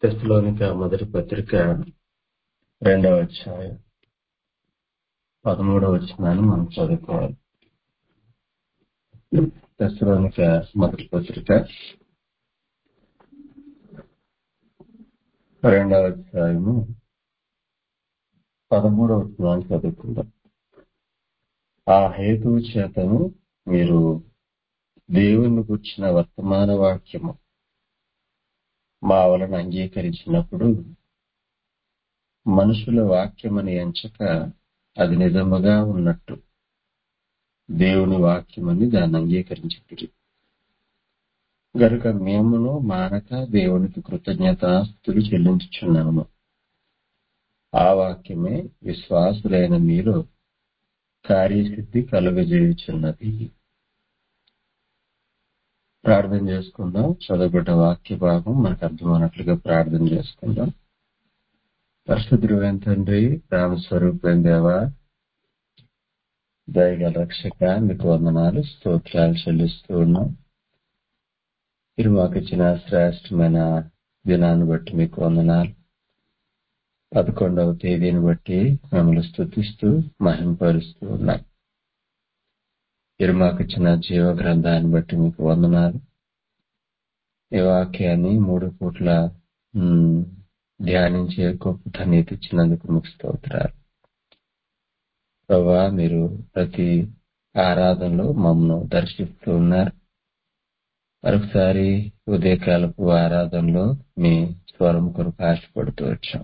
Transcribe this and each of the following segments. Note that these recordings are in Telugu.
తెస్సలోనిక మొదటి పత్రిక రెండవ అధ్యాయం పదమూడవ వచనాన్ని మనం చదువుకోవాలి తెస్సలోనిక మొదటి పత్రిక రెండవ అధ్యాయము పదమూడవ వచనాన్ని చదువుకుందాం ఆ హేతువు చేతను మీరు దేవుని గుర్చిన వర్తమాన వాక్యము మా వలన అంగీకరించినప్పుడు మనుషుల వాక్యమని ఎంచక అది నిజముగా ఉన్నట్టు దేవుని వాక్యమని దాన్ని అంగీకరించింది గనుక మేమును మానక దేవునికి కృతజ్ఞతాస్తులు చెల్లించుచున్నాము ఆ వాక్యమే విశ్వాసులైన మీరు కార్యసిద్ధి కలుగజేయుచున్నది ప్రార్థన చేసుకుందాం చదవబడ్డ వాక్య భాగం మనకు అర్థమైనట్లుగా ప్రార్థన చేసుకుందాం పరిశుద్ధుడైన తండ్రి రామస్వరూపం దేవ దయగల రక్షక మీకు వందనాలు స్తోత్రాలు చెల్లిస్తూ ఉన్నాం మీరు మాకు ఇచ్చిన శ్రేష్టమైన దినాన్ని బట్టి మీకు వందనాలు పదకొండవ తేదీని బట్టి మిమ్మల్ని స్థుతిస్తూ మహింపరుస్తూ ఉన్నాం మీరు మాకు ఇచ్చిన జీవ గ్రంథాన్ని బట్టి మీకు వందనాలు ఈ వాక్యాన్ని మూడు పూట్ల ధ్యానించే గొప్ప ధన్యత ఇచ్చినందుకు మీకు స్తోత్రాలు ప్రభా మీరు ప్రతి ఆరాధనలో మమ్మల్ని దర్శిస్తూ ఉన్నారు మరొకసారి ఉదయకాలపు ఆరాధనలో మీ స్వరం కొరకు ఆశపడుతూ వచ్చాం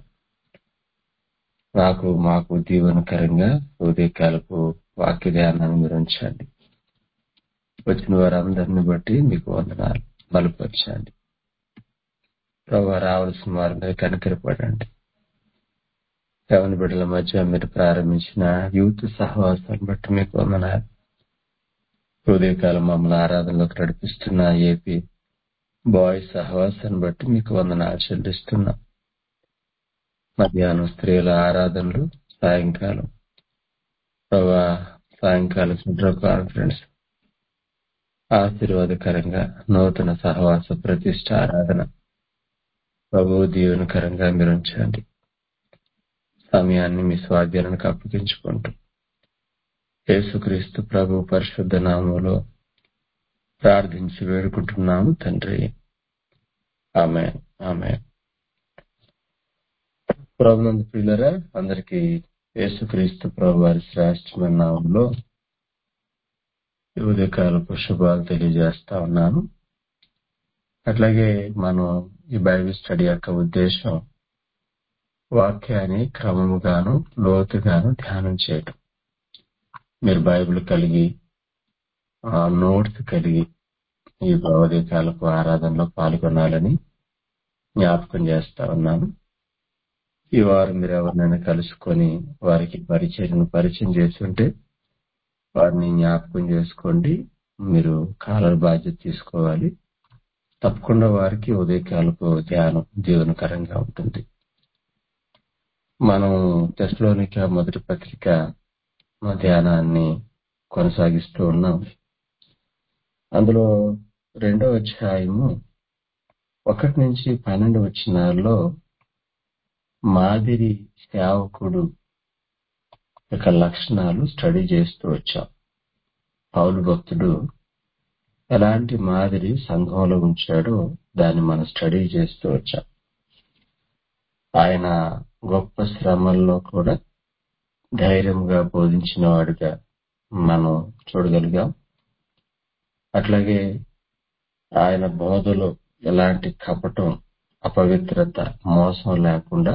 నాకు మాకు దీవనకరంగా ఉదయకాలపు వాక్య ధ్యానాన్ని మీరు ఉంచండి వచ్చిన వారందరిని బట్టి మీకు వందనాలు బలపరచండి ప్రభావ రావాల్సిన వారి మీద కనికరపడండి యవన బిడ్డల మధ్య మీరు ప్రారంభించిన యూత్ సహవాసాన్ని బట్టి మీకు వందనాలు ఉదయకాలం మమ్మల్ని ఆరాధనలోకి నడిపిస్తున్న ఏపీ బాయ్స్ సహవాసాన్ని బట్టి మీకు వందనాలు చెల్లిస్తున్నాం మధ్యాహ్నం స్త్రీల ఆరాధనలు సాయంకాలం ప్రభా సాయంకాలం సెంట్రల్ కాన్ఫరెన్స్ ఆశీర్వాదకరంగా నూతన సహవాస ప్రతిష్ట ఆరాధన ప్రభు దీవెనకరంగా మీరు ఉంచండి సమయాన్ని మీ స్వాధ్యానికి అప్పగించుకుంటూ యేసుక్రీస్తు ప్రభు పరిశుద్ధ నామంలో ప్రార్థించి వేడుకుంటున్నాము తండ్రి ఆమె ఆమె ప్రభునందు పిల్లరా అందరికీ యేసుక్రీస్తు ప్రభు వారి శ్రేష్టమైన నామంలో ఉదయకాలపు శుభాలు తెలియజేస్తా ఉన్నాను అట్లాగే మనం ఈ బైబిల్ స్టడీ యొక్క ఉద్దేశం వాక్యాన్ని క్రమముగాను లోతుగాను ధ్యానం చేయటం మీరు బైబిల్ కలిగి నోట్స్ కలిగి ఈ ఉదయకాలపు ఆరాధనలో పాల్గొనాలని జ్ఞాపకం చేస్తా ఉన్నాను ఈ వారం మీరు ఎవరినైనా కలుసుకొని వారికి పరిచయం పరిచయం చేసి ఉంటే వారిని జ్ఞాపకం చేసుకోండి మీరు కాలర్ బాధ్యత తీసుకోవాలి తప్పకుండా వారికి ఉదయకాలపు ధ్యానం జీవనకరంగా ఉంటుంది మనం టెస్ట్లోనిక మొదటి పత్రిక ధ్యానాన్ని కొనసాగిస్తూ ఉన్నాం అందులో రెండవ అధ్యాయము ఒకటి నుంచి పన్నెండు వచ్చినాల్లో మాదిరి సేవకుడు యొక్క లక్షణాలు స్టడీ చేస్తూ వచ్చాం పౌలు భక్తుడు ఎలాంటి మాదిరి సంఘంలో ఉంచాడో దాన్ని మనం స్టడీ చేస్తూ వచ్చాం ఆయన గొప్ప శ్రమల్లో కూడా ధైర్యంగా బోధించిన వాడిగా మనం చూడగలిగాం అట్లాగే ఆయన బోధలో ఎలాంటి కపటం అపవిత్రత మోసం లేకుండా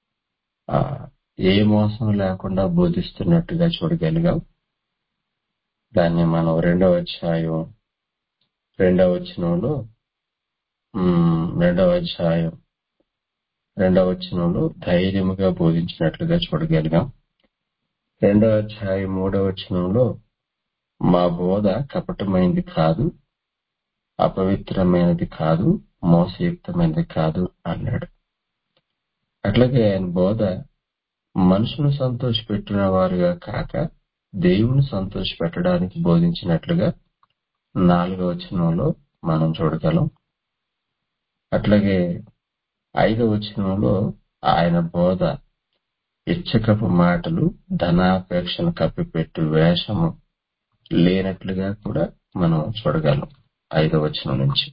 ఏ మోసం లేకుండా బోధిస్తున్నట్టుగా చూడగలిగాం దాన్ని మనం రెండవ అధ్యాయం రెండవ వచనంలో రెండవ అధ్యాయం రెండవ వచనంలో ధైర్యముగా బోధించినట్లుగా చూడగలిగాం రెండవ అధ్యాయం మూడవ వచనంలో మా బోధ కపటమైనది కాదు అపవిత్రమైనది కాదు మోసయుక్తమైనది కాదు అన్నాడు అట్లాగే ఆయన బోధ మనుషును సంతోషపెట్టిన వారుగా కాక దేవుని సంతోష పెట్టడానికి బోధించినట్లుగా నాలుగవ వచనంలో మనం చూడగలం అట్లాగే ఐదవ వచనంలో ఆయన బోధ ఇచ్చకపు మాటలు ధనాపేక్షను కప్పిపెట్టు వేషము లేనట్లుగా కూడా మనం చూడగలం ఐదవ వచనం నుంచి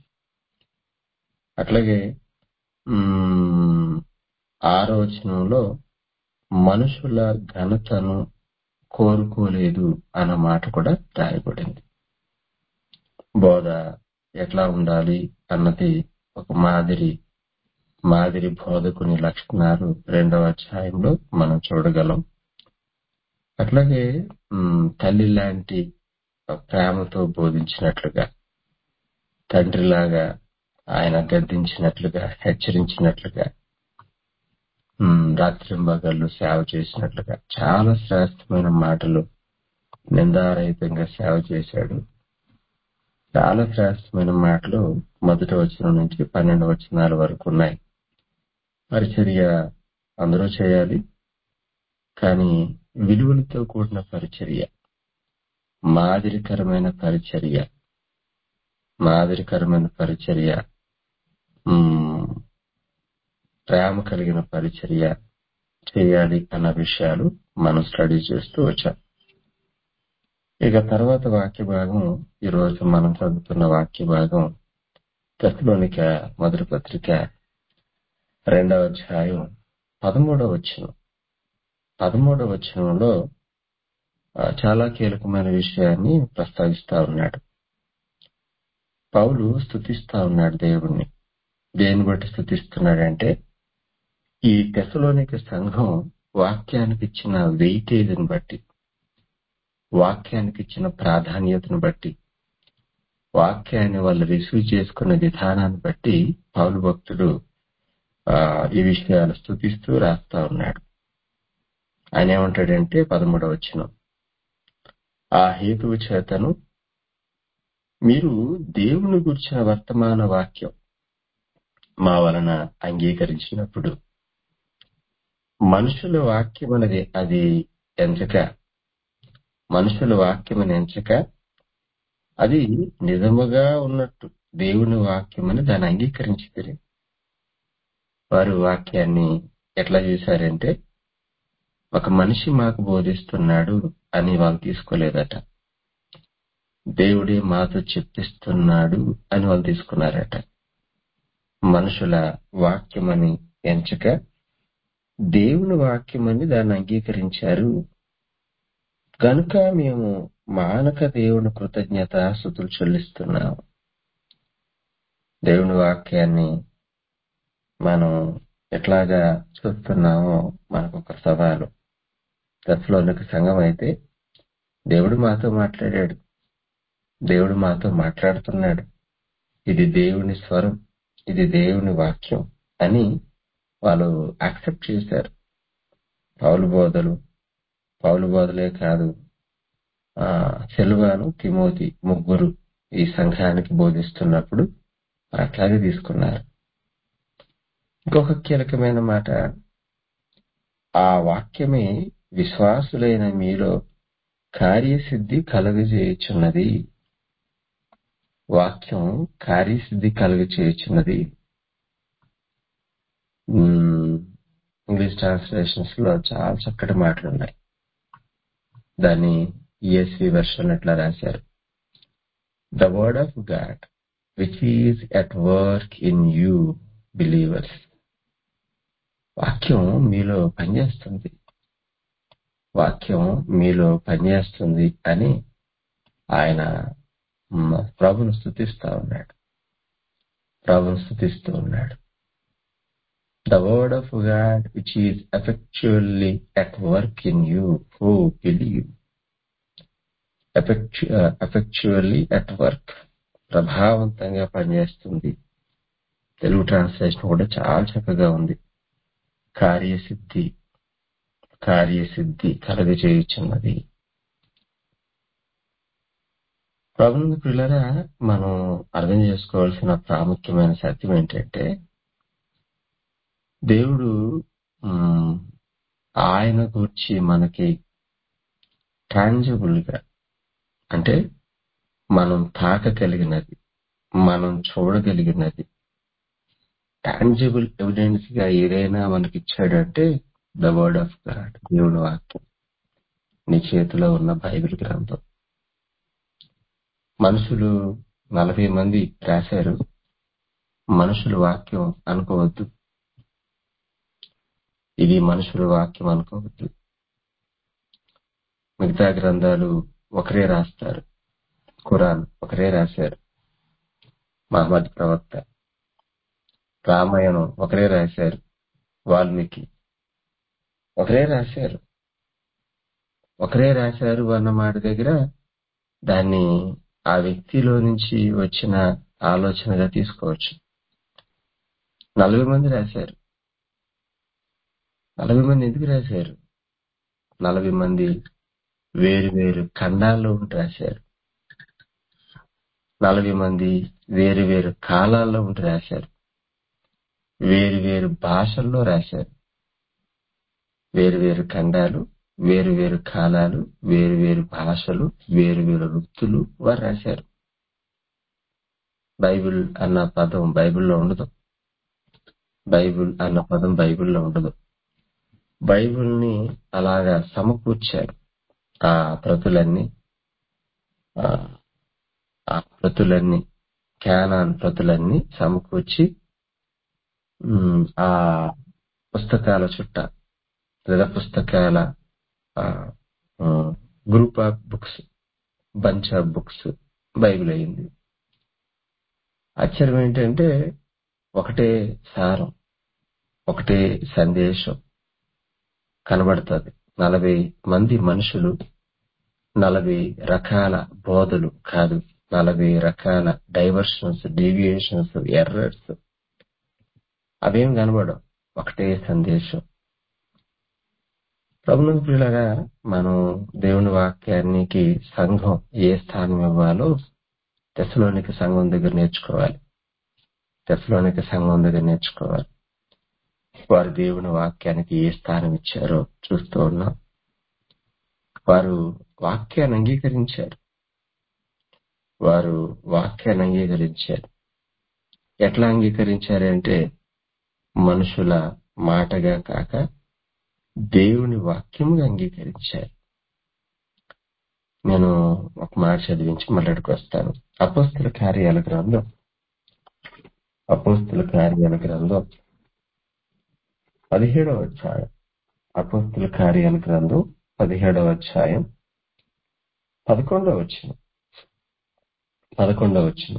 అట్లాగే ఉమ్, ఆరో వచనంలో మనుషుల ఘనతను కోరుకోలేదు అన్న మాట కూడా రాయబడింది బోధ ఎట్లా ఉండాలి అన్నది ఒక మాదిరి మాదిరి బోధకుని లక్షణాలు రెండవ అధ్యాయంలో మనం చూడగలం అట్లాగే ఉమ్, తల్లి లాంటి ప్రేమతో బోధించినట్లుగా తండ్రిలాగా ఆయన గద్దించినట్లుగా హెచ్చరించినట్లుగా ఉమ్, రాత్రింబగళ్ళు సేవ చేసినట్లుగా చాలా శ్రేష్టమైన మాటలు నిందారహితంగా సేవ చేశాడు చాలా శ్రేష్టమైన మాటలు మొదటి వచనం నుంచి పన్నెండు వచనాల వరకు ఉన్నాయి పరిచర్య అందరూ చేయాలి కానీ విలువలతో కూడిన పరిచర్య మాదిరికరమైన పరిచర్య మాదిరికరమైన పరిచర్య ఉమ్, ప్రేమ కలిగిన పరిచర్య చేయాలి అన్న విషయాలు మనం స్టడీ చేస్తూ వచ్చాం ఇక తర్వాత వాక్య భాగం ఈ రోజు మనం చదువుతున్న వాక్య భాగం తెస్సలోనిక మొదటి పత్రిక రెండవ అధ్యాయం పదమూడవ వచనం పదమూడవ వచనంలో ఆ, చాలా కీలకమైన విషయాన్ని ప్రస్తావిస్తా ఉన్నాడు పౌలు స్తుతిస్తా ఉన్నాడు దేవుణ్ణి దేన్ని బట్టి స్తుతిస్తున్నాడంటే ఈ తెసలోనిక సంఘం వాక్యానికి ఇచ్చిన వెయిటేజ్ని బట్టి వాక్యానికి ఇచ్చిన ప్రాధాన్యతను బట్టి వాక్యాన్ని వాళ్ళు రిసీవ్ చేసుకున్న విధానాన్ని బట్టి పౌలు భక్తుడు ఆ, ఈ విషయాలు స్తుతిస్తూ రాస్తా ఉన్నాడు ఆయన ఏమంటాడంటే పదమూడవ వచనం ఆ హేతువు చేతను మీరు దేవుని గురించిన వర్తమాన వాక్యం మా వలన అంగీకరించినప్పుడు మనుషుల వాక్యం అనేది అది ఎంచక మనుషుల వాక్యం అని ఎంచక అది నిజముగా ఉన్నట్టు దేవుని వాక్యం అని దాన్ని అంగీకరించింది వారు వాక్యాన్ని ఎట్లా చూశారంటే ఒక మనిషి మాకు బోధిస్తున్నాడు అని వాళ్ళు తీసుకోలేదట దేవుడే మాతో చెప్పిస్తున్నాడు అని వాళ్ళు తీసుకున్నారట మనుషుల వాక్యమని ఎంచక దేవుని వాక్యమని దాన్ని అంగీకరించారు కనుక మేము మానక దేవుని కృతజ్ఞత స్థుతులు చెల్లిస్తున్నాం దేవుని వాక్యాన్ని మనం ఎట్లాగా చూస్తున్నామో మనకు ఒక సవాలు దశలోనికి సంఘం అయితే దేవుడు మాతో మాట్లాడాడు దేవుడు మాతో మాట్లాడుతున్నాడు ఇది దేవుని స్వరం ఇది దేవుని వాక్యం అని వాళ్ళు యాక్సెప్ట్ చేశారు పౌలు బోధలు పౌలు బోధలే కాదు ఆ సెల్వాను తిమోతి ముగ్గురు ఈ సంఘానికి బోధిస్తున్నప్పుడు అట్లాగే తీసుకున్నారు ఇంకొక కీలకమైన మాట ఆ వాక్యమే విశ్వాసులైన మీలో కార్యసిద్ధి కలుగజేయుచున్నది వాక్యం కార్యసిద్ధి కలుగజేయుచున్నది ఉమ్, ఇంగ్లీష్ ట్రాన్స్లేషన్స్ లో చాలా చక్కటి మాటలు ఉన్నాయి దాన్ని ఈఎస్వి వెర్షన్ ఎట్లా రాశారు the word of God which is at work in you believers వాక్యం మీలో పనిచేస్తుంది వాక్యం మీలో పనిచేస్తుంది అని ఆయన మ, ప్రభును స్థుతిస్తా ఉన్నాడు ప్రభును స్థుతిస్తూ ఉన్నాడు the word of God which is effectually at work in you who believe effectually at work ప్రభావవంతంగా పనిచేస్తుంది తెలుగు ట్రాన్స్లేషన్ కూడా చాలా చక్కగా ఉంది కార్యసిద్ధి కార్యసిద్ధి కలగజేయుచున్నది ప్రభుత్వ పిల్లరా మనం అర్థం చేసుకోవాల్సిన ప్రాముఖ్యమైన సత్యం ఏంటంటే దేవుడు మ్, ఆయన గురించి మనకి టాంజిబుల్ గా అంటే మనం తాకగలిగినది మనం చూడగలిగినది టాంజిబుల్ ఎవిడెన్స్ గా ఏదైనా మనకి ఇచ్చాడంటే ద వర్డ్ ఆఫ్ గాడ్ దేవుని వాక్యం నీ చేతిలో ఉన్న బైబిల్ గ్రంథం మనుషులు నలభై మంది రాశారు మనుషుల వాక్యం అనుకోవద్దు ఇది మనుషుల వాక్యం అనుకోవద్దు మిగతా గ్రంథాలు ఒకరే రాస్తారు ఖురాన్ ఒకరే రాశారు మహమ్మద్ ప్రవక్త రామాయణం ఒకరే రాశారు వాల్మీకి ఒకరే రాశారు ఒకరే రాశారు అన్న మాట దగ్గర దాన్ని ఆ వ్యక్తిలో నుంచి వచ్చిన ఆలోచనగా తీసుకోవచ్చు నలభై మంది రాశారు నలభై మంది ఎందుకు రాశారు నలభై మంది వేరు వేరు ఖండాల్లో ఉండి రాశారు నలభై మంది వేరు వేరు కాలాల్లో ఉండి రాశారు వేరు వేరు భాషల్లో రాశారు వేరు వేరు ఖండాలు వేరు వేరు కాలాలు వేరు వేరు భాషలు వేరు వేరు వృత్తులు వారు రాశారు బైబిల్ అన్న పదం బైబిల్లో ఉండదు బైబిల్ అన్న పదం బైబిల్లో ఉండదు బైబిల్ని అలాగా సమకూర్చారు ఆ ప్రతులన్నీ ఆ ఆ ప్రతులన్నీ క్యానాన్ ప్రతులన్నీ సమకూర్చి ఉమ్, ఆ పుస్తకాల చుట్ట లేదా పుస్తకాల group of books bunch of books Bible అయింది ఆశ్చర్యం ఏంటంటే ఒకటే సారం ఒకటే సందేశం కనబడుతుంది నలభై మంది మనుషులు నలభై రకాల బోధలు కాదు నలభై రకాల డైవర్షన్స్ డీవియేషన్స్ ఎర్రర్స్ అవేం కనబడవు ఒకటే సందేశం ప్రభుత్వ పిల్లగా మనం దేవుని వాక్యానికి సంఘం ఏ స్థానం ఇవ్వాలో తెసలోనిక సంఘం దగ్గర నేర్చుకోవాలి తెసలోనిక సంఘం దగ్గర నేర్చుకోవాలి వారు దేవుని వాక్యానికి ఏ స్థానం ఇచ్చారో చూస్తూ ఉన్నాం వారు వాక్యాన్ని అంగీకరించారు వారు వాక్యాన్ని అంగీకరించారు ఎట్లా అంగీకరించారంటే మనుషుల మాటగా కాక దేవుని వాక్యముగా అంగీకరించారు నేను ఒక మాట చదివించి మళ్ళడికి వస్తాను అపోస్తుల కార్యాల గ్రంథం అపోస్తుల కార్యాల గ్రంథం పదిహేడవ అధ్యాయం అపోస్తుల కార్యాల గ్రంథం పదిహేడవ అధ్యాయం పదకొండవ వచ్చిన పదకొండవ వచ్చిన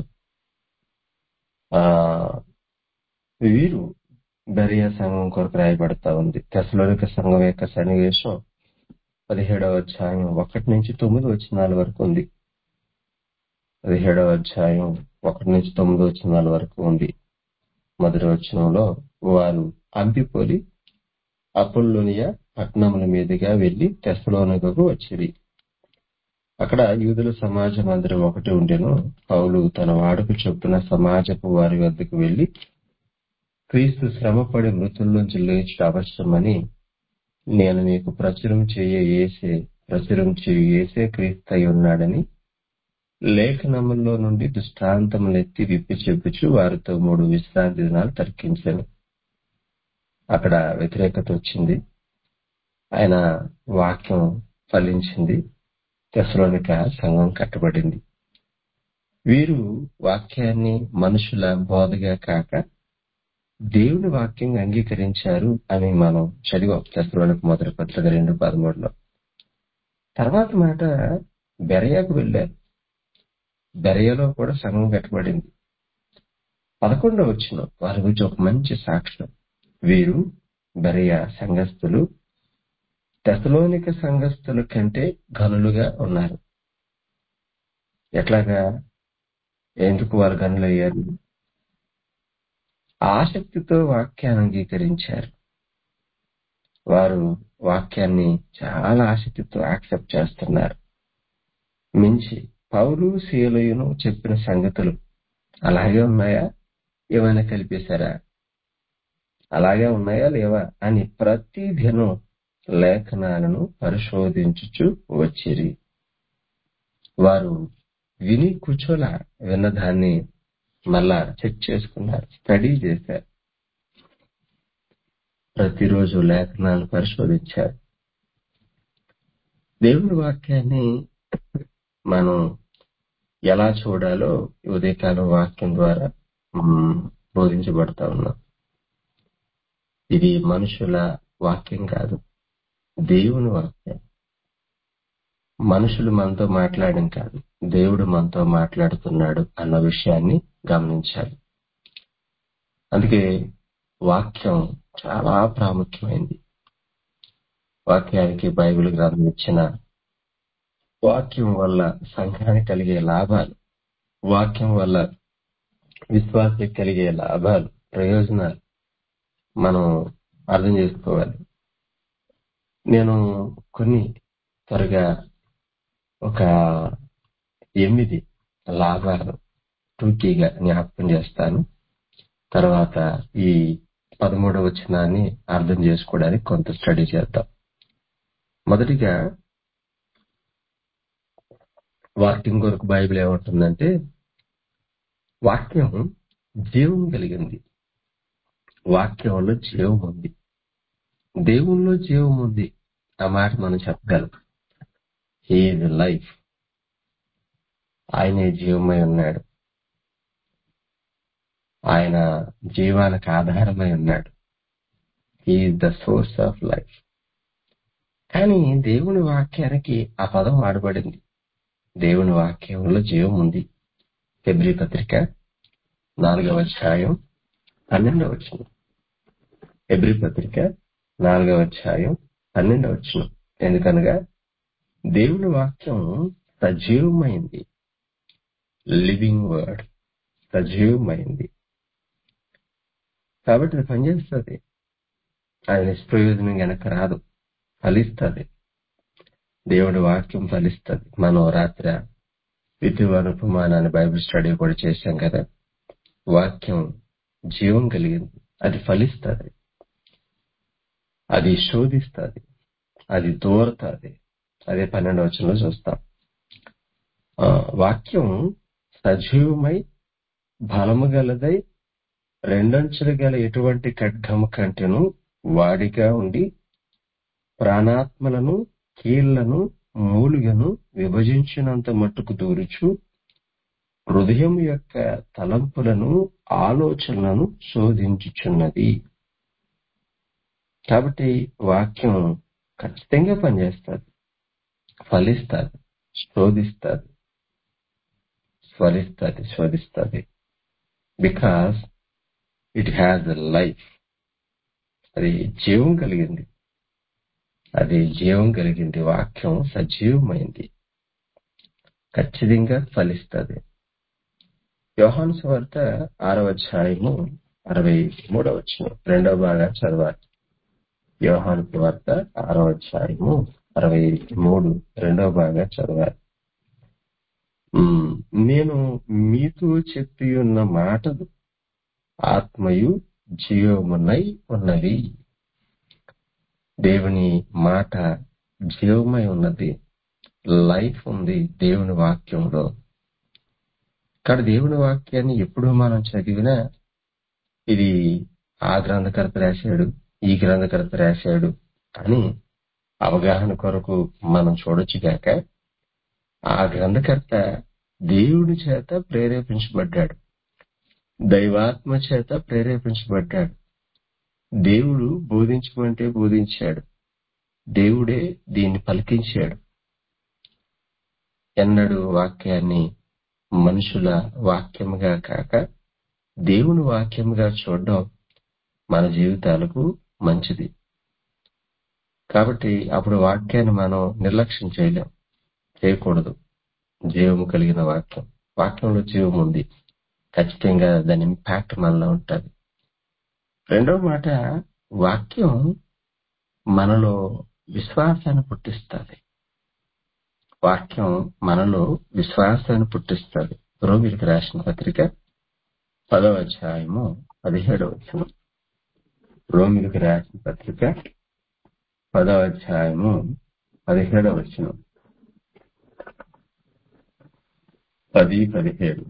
ఆ వీరు బరియా సంఘం కొరకు రాయబడతా ఉంది తెసలోనిక సంఘం యొక్క సన్నివేశం పదిహేడవ అధ్యాయం ఒకటి నుంచి తొమ్మిది వచనాల వరకు ఉంది పదిహేడవ అధ్యాయం ఒకటి నుంచి తొమ్మిది వచనాల వరకు ఉంది మొదటి వచనంలో వారు అంపిపోలి అపుల్లోనియా పట్టణముల మీదుగా వెళ్లి తెసలోనికకు వచ్చిరి అక్కడ యూదుల సమాజ మందిరం ఒకటి ఉండెను పౌలు తన వాడుకు చొప్పున సమాజపు వారి వద్దకు వెళ్లి క్రీస్తు శ్రమపడి మృతుల్లోంచి లేచి అవసరమని నేను మీకు ప్రచురం చేయ ఏసే ప్రచురం చేయ ఏసే క్రీస్తు అయి ఉన్నాడని లేఖనముల్లో నుండి దృష్టాంతములెత్తి విప్పి చెప్పుచు వారితో మూడు విశ్రాంతి దినాలు తర్కించాను అక్కడ వ్యతిరేకత వచ్చింది ఆయన వాక్యం ఫలించింది తెసలోనిక సంఘం కట్టబడింది వీరు వాక్యాన్ని మనుషుల బోధగా కాక దేవుని వాక్యం అంగీకరించారు అని మనం చదివాం తెసలోనికి మొదటి పత్రిక రెండు పదమూడులో తర్వాత మాట బెరయాకు వెళ్ళారు బెరయలో కూడా సంఘం కట్టబడింది పదకొండవ వచ్చిన వారి గురించి ఒక మంచి సాక్ష్యం వీరు బెరయ సంఘస్థులు తెసలోనిక సంఘస్థుల కంటే గనులుగా ఉన్నారు ఎట్లాగా ఎందుకు వారు గనులయ్యారు ఆసక్తితో వాక్యాన్ని అంగీకరించారు వారు వాక్యాన్ని చాలా ఆసక్తితో యాక్సెప్ట్ చేస్తున్నారు మించి పౌలు శీలయును చెప్పిన సంగతులు అలాగే ఉన్నాయా ఏమైనా కల్పేశారా అలాగే ఉన్నాయా లేవా అని ప్రతి దినం లేఖనాలను పరిశోధించుచు వచ్చిరి వారు విని కూర్చోలా విన్నదాన్ని మళ్ళా చెక్ చేసుకున్నారు స్టడీ చేశారు ప్రతిరోజు లేఖనాలు పరిశోధించారు దేవుని వాక్యాన్ని మనం ఎలా చూడాలో ఈ ఉదయకాలం వాక్యం ద్వారా మ్, బోధించబడతా ఉన్నాం ఇది మనుషుల వాక్యం కాదు దేవుని వాక్యం మనుషులు మనతో మాట్లాడడం కాదు దేవుడు మనతో మాట్లాడుతున్నాడు అన్న విషయాన్ని గమనించాలి అందుకే వాక్యం చాలా ప్రాముఖ్యమైంది వాక్యానికి బైబిల్ గ్రంథం ఇచ్చిన వాక్యం వల్ల సంఘానికి కలిగే లాభాలు వాక్యం వల్ల విశ్వాసకి కలిగే లాభాలు ప్రయోజనాలు మనం అర్థం చేసుకోవాలి నేను కొన్ని త్వరగా ఒక ఎనిమిది లాభాలు టూకీగా జ్ఞాపకం చేస్తాను తర్వాత ఈ పదమూడవ వచనాన్ని అర్థం చేసుకోవడానికి కొంత స్టడీ చేద్దాం మొదటిగా వాక్యం కొరకు బైబిల్ ఏమంటుందంటే వాక్యం జీవం కలిగింది వాక్యంలో జీవం ఉంది దేవుల్లో జీవం ఉంది ఆ మాట మనం చెప్పగలం హీఈ్ లైఫ్ ఆయనే జీవమై ఉన్నాడు ఆయన జీవానికి ఆధారమై ఉన్నాడు he the source of life కానీ దేవుని వాక్యానికి ఆ పదం వాడబడింది దేవుని వాక్యంలో జీవం ఉంది ఫిబ్రి పత్రిక నాలుగవ అధ్యాయం పన్నెండవ వచనం ఎబ్రి పత్రిక నాలుగవ అధ్యాయం పన్నెండవ వచనం ఎందుకనగా దేవుని వాక్యం సజీవమైంది లివింగ్ వర్డ్ సజీవమైంది కాబట్టి అది పనిచేస్తుంది అది నిష్ప్రయోజనం వెనక రాదు ఫలిస్తుంది దేవుడి వాక్యం ఫలిస్తుంది మనం రాత్రి విద్యువనుపమానాన్ని బైబిల్ స్టడీ కూడా చేశాం కదా వాక్యం జీవం కలిగింది అది ఫలిస్తుంది అది శోధిస్తుంది అది దూరతుంది అదే పన్నెండు వచనంలో చూస్తాం ఆ, వాక్యం సజీవమై బలము గలదై రెండంచులు గల ఎటువంటి ఖడ్గము కంటెను వాడిగా ఉండి ప్రాణాత్మలను కీళ్లను మూలుగను విభజించినంత మట్టుకు దూరుచు హృదయం యొక్క తలంపులను ఆలోచనలను శోధించుచున్నది కాబట్టి వాక్యం ఖచ్చితంగా పనిచేస్తుంది ఫలిస్తుంది శోధిస్తుంది ఫలిస్తుంది శోధిస్తుంది because it has a life అది జీవం కలిగింది అది జీవం కలిగింది వాక్యం సజీవమైంది ఖచ్చితంగా ఫలిస్తుంది యోహాను సువార్త ఆరవ అధ్యాయము అరవై మూడవ వచ్చిన రెండవ భాగా చదవాలి యోహాను సువార్త ఆరవ అధ్యాయము అరవై మూడు రెండవ భాగా చదవాలి ఉమ్, నేను మీతో చెప్పి ఉన్న మాటలు ఆత్మయు జీవమునై ఉన్నవి దేవుని మాట జీవమై ఉన్నది లైఫ్ ఉంది దేవుని వాక్యంలో ఇక్కడ దేవుని వాక్యాన్ని ఎప్పుడు మనం చదివినా ఇది ఆ గ్రంథకర్త రాశాడు ఈ గ్రంథకర్త రాశాడు అని అవగాహన కొరకు మనం చూడొచ్చు గాక ఆ గ్రంథకర్త దేవుడి చేత ప్రేరేపించబడ్డాడు దైవాత్మ చేత ప్రేరేపించబడ్డాడు దేవుడు బోధించమంటే బోధించాడు దేవుడే దీన్ని పలికించాడు ఎన్నడూ వాక్యాన్ని మనుషుల వాక్యముగా కాక దేవుని వాక్యముగా చూడడం మన జీవితాలకు మంచిది కాబట్టి అప్పుడు వాక్యాన్ని మనం నిర్లక్ష్యం చేయలేం చేయకూడదు జీవము కలిగిన వాక్యం వాక్యంలో జీవం ఉంది ఖచ్చితంగా దాని ఇంపాక్ట్ మనలో ఉంటుంది రెండవ మాట వాక్యం మనలో విశ్వాసాన్ని పుట్టిస్తుంది వాక్యం మనలో విశ్వాసాన్ని పుట్టిస్తుంది రోమిలికి రాసిన పత్రిక పదవ అధ్యాయము పదిహేడవ వచనం రోమిలికి రాసిన పత్రిక పదవ అధ్యాయము పదిహేడవ వచనం పది పదిహేడు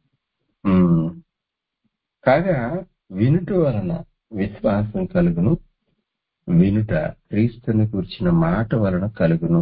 ఉమ్, కాగా వినుట వలన విశ్వాసం కలుగును వినుట క్రీస్తుని కూర్చిన మాట వలన కలుగును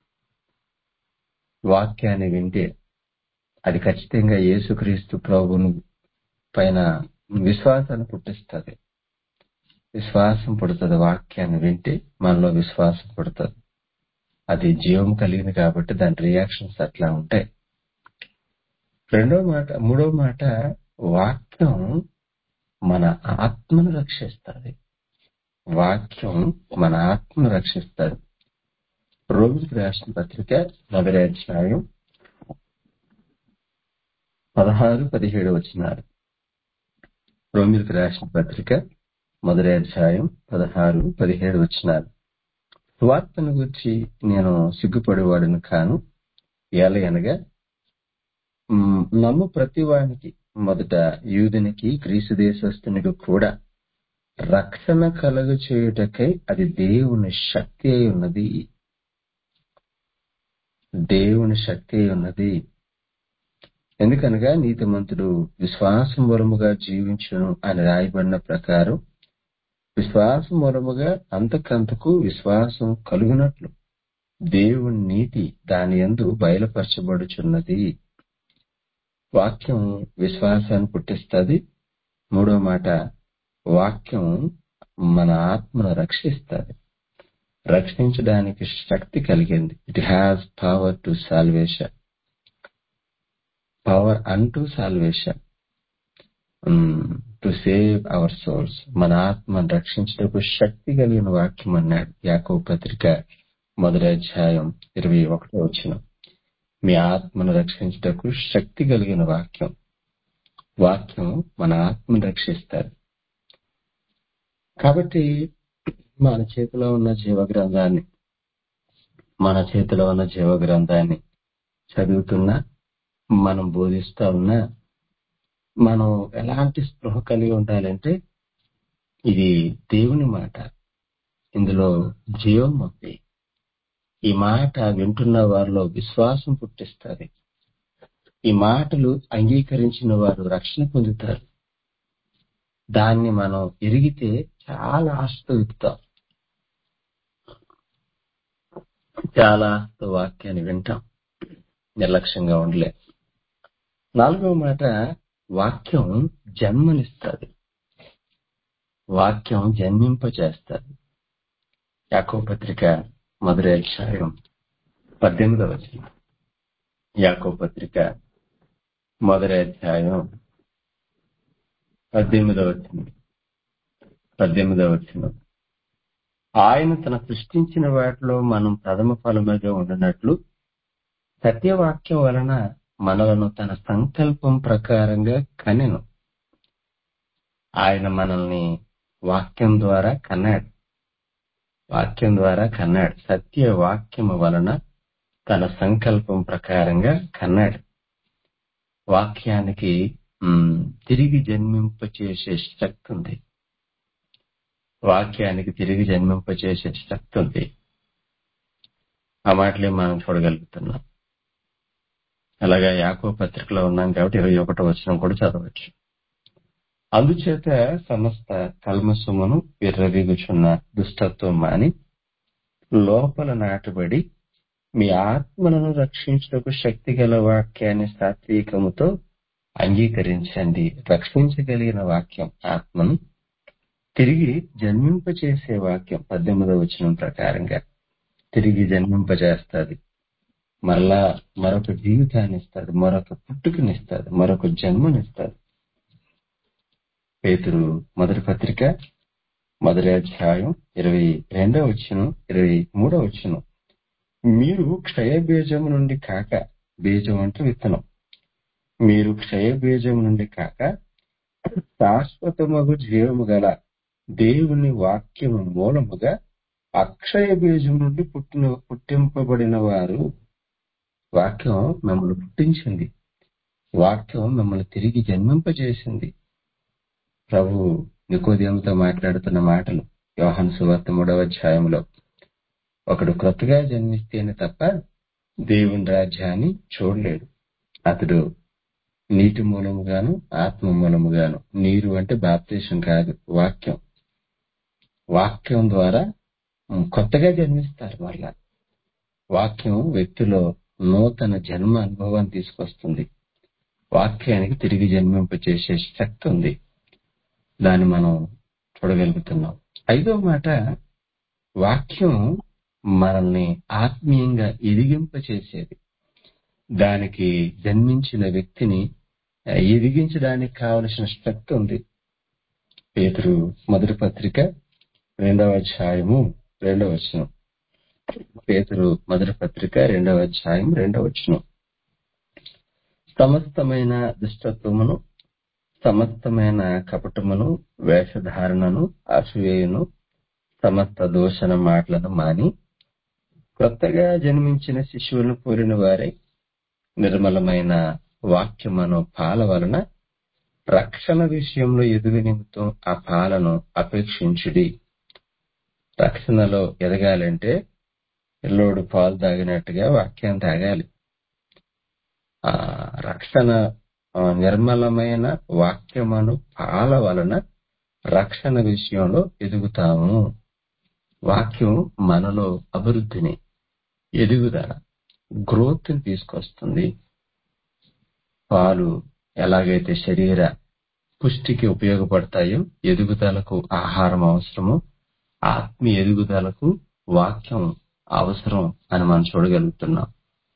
వాక్యాన్ని వింటే అది ఖచ్చితంగా యేసుక్రీస్తు ప్రభువును పైన విశ్వాసాన్ని పుట్టిస్తుంది విశ్వాసం పుడుతుంది వాక్యాన్ని వింటే మనలో విశ్వాసం పుడుతుంది అది జీవం కలిగింది కాబట్టి దాని రియాక్షన్స్ అట్లా ఉంటాయి రెండో మాట మూడో మాట వాక్యం మన ఆత్మను రక్షిస్తుంది వాక్యం మన ఆత్మను రక్షిస్తుంది రోమిలకు రాసిన పత్రిక మొదటి అధ్యాయం పదహారు పదిహేడు వచ్చినారు రోమిలకు రాసిన పత్రిక మొదటి అధ్యాయం పదహారు పదిహేడు వచ్చినారు స్వార్థను గురించి నేను సిగ్గుపడేవాడిని కాను ఎలయనగా మ్, నమ్ము ప్రతివానికి మొదట యూదునికి గ్రీసు దేశస్థునికి కూడా రక్షణ కలుగు చేయుటకై అది దేవుని శక్తి అయి ఉన్నది దేవుని శక్తి అయి ఉన్నది ఎందుకనగా నీతిమంతుడు విశ్వాసం మూలముగా జీవించును అని రాయబడిన ప్రకారం విశ్వాసం మూలముగా అంతకంతకు విశ్వాసం కలుగునట్లు దేవుని నీతి దాని యందు బయలుపరచబడుచున్నది వాక్యం విశ్వాసాన్ని పుట్టిస్తుంది మూడో మాట వాక్యం మన ఆత్మను రక్షిస్తుంది రక్షించడానికి శక్తి కలిగింది it has power to salvation power unto salvation to save our souls మన ఆత్మను రక్షించటకు శక్తి కలిగిన వాక్యం అన్నాడు యాకో పత్రిక మొదటి అధ్యాయం ఇరవై ఒకటో వచ్చిన మీ ఆత్మను రక్షించటకు శక్తి కలిగిన వాక్యం వాక్యం మన ఆత్మను రక్షిస్తారు కాబట్టి మన చేతిలో ఉన్న జీవ గ్రంథాన్ని మన చేతిలో ఉన్న జీవ గ్రంథాన్ని చదువుతున్నా మనం బోధిస్తా ఉన్నా మనం ఎలాంటి స్పృహ కలిగి ఉండాలంటే ఇది దేవుని మాట ఇందులో జీవం ఉంది ఈ మాట వింటున్న వారిలో విశ్వాసం పుట్టిస్తుంది ఈ మాటలు అంగీకరించిన వారు రక్షణ పొందుతారు దాన్ని మనం ఎరిగితే చాలా ఆశతో విప్పుతాం చాలా ఆశతో వాక్యాన్ని వింటాం నిర్లక్ష్యంగా ఉండలే నాలుగవ మాట వాక్యం జన్మనిస్తుంది వాక్యం జన్మింపచేస్తుంది యాకో పత్రిక మొదటి అధ్యాయం పద్దెనిమిదవ వచనం యాకో పత్రిక మొదటి అధ్యాయం పద్దెనిమిదవ వచనం పద్దెనిమిదవ వచనం ఆయన తన సృష్టించిన వాటిలో మనం ప్రథమ ఫలముగా ఉండినట్లు సత్యవాక్యం వలన మనలను తన సంకల్పం ప్రకారంగా కనెను ఆయన మనల్ని వాక్యం ద్వారా కన్నాడు వాక్యం ద్వారా కన్నాడు సత్య వాక్యము వలన తన సంకల్పం ప్రకారంగా కన్నాడు వాక్యానికి మ్, తిరిగి జన్మింపచేసే శక్తి ఉంది వాక్యానికి తిరిగి జన్మింపచేసే శక్తి ఉంది ఆ మాటలే మనం చూడగలుగుతున్నాం అలాగా యాకో పత్రికలో ఉన్నాం కాబట్టి ఇరవై ఒకటో వచనం కూడా చదవచ్చు అందుచేత సమస్త కల్మసమును విర్రవీగుచున్న దుష్టత్వం మాని లోపల నాటబడి మీ ఆత్మలను రక్షించుటకు శక్తి గల వాక్యాన్ని సాత్వికముతో అంగీకరించండి రక్షించగలిగిన వాక్యం ఆత్మను తిరిగి జన్మింపచేసే వాక్యం పద్దెనిమిదవ వచనం ప్రకారంగా తిరిగి జన్మింపజేస్తుంది మరలా మరొక జీవితాన్ని ఇస్తాడు మరొక పుట్టుకనిస్తాడు మరొక జన్మనిస్తాడు పేతురు మొదటి పత్రిక మొదటి అధ్యాయం ఇరవై రెండవ వచ్చును ఇరవై మూడవ వచ్చును మీరు క్షయ బీజం నుండి కాక బీజం అంటే విత్తనం మీరు క్షయ బీజం నుండి కాక శాశ్వతమగు జీవము గల దేవుని వాక్యము మూలముగా అక్షయ బీజం నుండి పుట్టిన పుట్టింపబడిన వారు వాక్యం మిమ్మల్ని పుట్టించింది వాక్యం మిమ్మల్ని తిరిగి జన్మింపజేసింది ప్రభు నికోదేముతో మాట్లాడుతున్న మాటలు యోహాను సువార్త మూడవ అధ్యాయంలో ఒకడు క్రొత్తగా జన్మిస్తేనే తప్ప దేవుని రాజ్యాన్ని చూడలేడు అతడు నీటి మూలముగాను ఆత్మ మూలముగాను నీరు అంటే బాప్తీసం కాదు వాక్యం వాక్యం ద్వారా ఉమ్, కొత్తగా జన్మిస్తారు మళ్ళా వాక్యం వ్యక్తిలో నూతన జన్మ అనుభవాన్ని తీసుకొస్తుంది వాక్యానికి తిరిగి జన్మింపచేసే శక్తి ఉంది దాన్ని మనం చూడగలుగుతున్నాం ఐదో మాట వాక్యం మనల్ని ఆత్మీయంగా ఎదిగింపచేసేది దానికి జన్మించిన వ్యక్తిని ఆ, ఎదిగించడానికి కావలసిన శక్తి ఉంది పేతురు మొదటి పత్రిక రెండవ అధ్యాయము రెండవ వచనం పేతురు మొదటి పత్రిక రెండవ అధ్యాయం రెండవ వచనం సమస్తమైన దుష్టత్వమును సమస్తమైన కపటమును వేషధారణను అసూయను సమస్త దూషణ మాటలను మాని కొత్తగా జన్మించిన శిశువులను కోరిన వారే నిర్మలమైన వాక్యమను పాల వలన రక్షణ విషయంలో ఎదుగు నిమిత్తం ఆ పాలను అపేక్షించుడి రక్షణలో ఎదగాలంటే పిల్లోడు పాలు తాగినట్టుగా వాక్యం తాగాలి ఆ రక్షణ ఆ, నిర్మలమైన వాక్యమను పాల వలన రక్షణ విషయంలో ఎదుగుతాము వాక్యం మనలో అభివృద్ధిని ఎదుగుదల గ్రోత్ ని తీసుకొస్తుంది పాలు ఎలాగైతే శరీర పుష్టికి ఉపయోగపడతాయో ఎదుగుదలకు ఆహారం అవసరము ఆత్మీయ ఎదుగుదలకు వాక్యం అవసరం అని మనం చూడగలుగుతున్నాం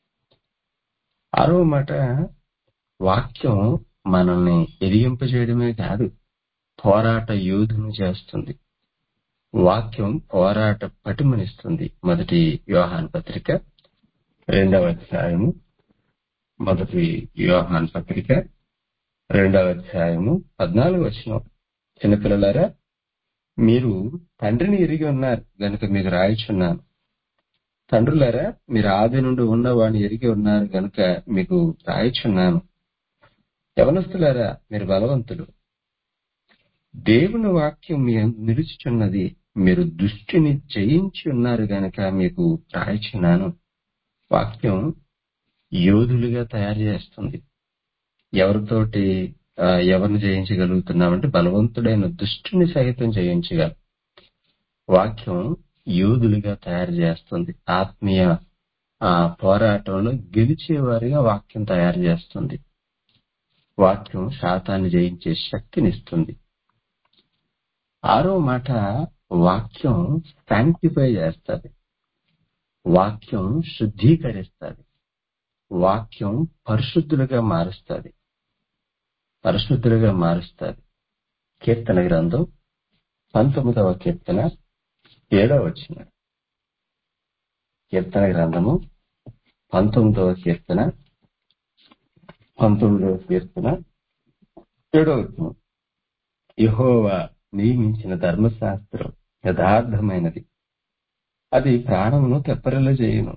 ఆరవ మాట వాక్యం మనల్ని ఎదిగింపజేయడమే కాదు పోరాట యోధును చేస్తుంది వాక్యం పోరాట పటిమనిస్తుంది మొదటి యోహాన్ పత్రిక రెండవ అధ్యాయము మొదటి యోహాన్ పత్రిక రెండవ అధ్యాయము పద్నాలుగు వచ్చిన చిన్నపిల్లలారా మీరు తండ్రిని ఎరిగి ఉన్నారు గనుక మీకు రాయిచున్నాను తండ్రులారా మీరు ఆది నుండి ఉన్నవాడిని ఎరిగి ఉన్నారు గనుక మీకు రాయిచున్నాను యవనస్తులారా మీరు బలవంతులు దేవుని వాక్యం మీ యందు నిలుచుచున్నది మీరు దుష్టిని జయించి ఉన్నారు గనక మీకు రాయిచున్నాను వాక్యం యోధులుగా తయారు చేస్తుంది ఎవరితోటి ఆ, ఎవరిని జయించగలుగుతున్నామంటే బలవంతుడైన దుష్టుని సహితం జయించగలం వాక్యం యోధులుగా తయారు చేస్తుంది ఆత్మీయ ఆ పోరాటంలో గెలిచేవారిగా వాక్యం తయారు చేస్తుంది వాక్యం శాతాన్ని జయించే శక్తినిస్తుంది ఆరో మాట వాక్యం శాంటిఫై చేస్తుంది వాక్యం శుద్ధీకరిస్తుంది వాక్యం పరిశుద్ధులుగా మారుస్తుంది పరిశుద్ధులుగా మారుస్తుంది కీర్తన గ్రంథం పంతొమ్మిదవ కీర్తన ఏడవ వచ్చిన కీర్తన గ్రంథము పంతొమ్మిదవ కీర్తన పంతొమ్మిదవ కీర్తన ఏడవ వచ్చిన యహోవా నియమించిన ధర్మశాస్త్రం యథార్థమైనది అది ప్రాణమును తెప్పరిల్ల చేయును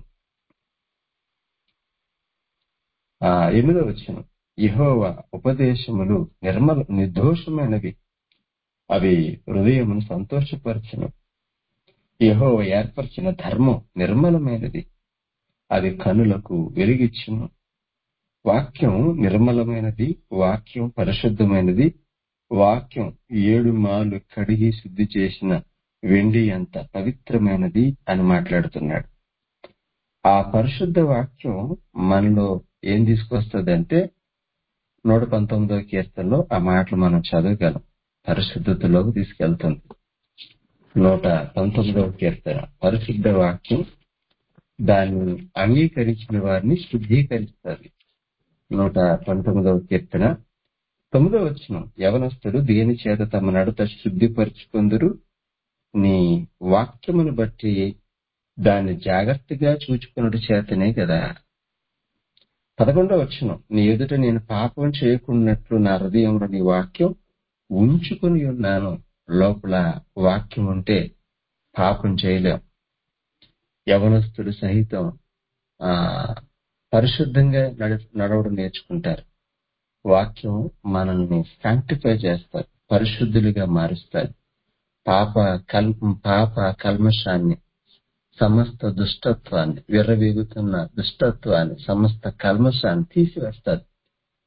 ఆ ఎనిమిదో వచ్చిన యహోవా ఉపదేశములు నిర్మల నిర్దోషమైనవి అవి హృదయమును సంతోషపరచును యహోవ ఏర్పరిచిన ధర్మం నిర్మలమైనది అది కనులకు వెలిగిచ్చును వాక్యం నిర్మలమైనది వాక్యం పరిశుద్ధమైనది వాక్యం ఏడు మాలు కడిగి శుద్ధి చేసిన వెండి అంత పవిత్రమైనది అని మాట్లాడుతున్నాడు ఆ పరిశుద్ధ వాక్యం మనలో ఏం తీసుకొస్తుందంటే నూట పంతొమ్మిదో కీర్తనలో ఆ మాటలు మనం చదవగలం పరిశుద్ధతలోకి తీసుకెళ్తుంది నూట పంతొమ్మిదవ కీర్తన పరిశుద్ధ వాక్యం దాన్ని అంగీకరించిన వారిని శుద్ధీకరిస్తుంది నూట పంతొమ్మిదవ కీర్తన తొమ్మిదవ వచ్చిన యవనస్తుడు దేని చేత తమ నడత శుద్ధిపరుచుకుందరు నీ వాక్యమును బట్టి దాన్ని జాగ్రత్తగా చూచుకున్నట్టు చేతనే కదా పదకొండవ వచ్చిన నీ ఎదుట నేను పాపం చేయకున్నట్లు నా హృదయంలో నీ వాక్యం ఉంచుకుని ఉన్నాను లోపల వాక్యం ఉంటే పాపం చేయలేం యవనస్తుడు సహితం ఆ పరిశుద్ధంగా నడ నడవడం నేర్చుకుంటారు వాక్యం మనల్ని శాంటిఫై చేస్తారు పరిశుద్ధులుగా మారుస్తారు పాప కల్ పాప కల్మషాన్ని సమస్త దుష్టత్వాన్ని విర్రవీగుతున్న దుష్టత్వాన్ని సమస్త కల్మషాన్ని తీసివేస్తుంది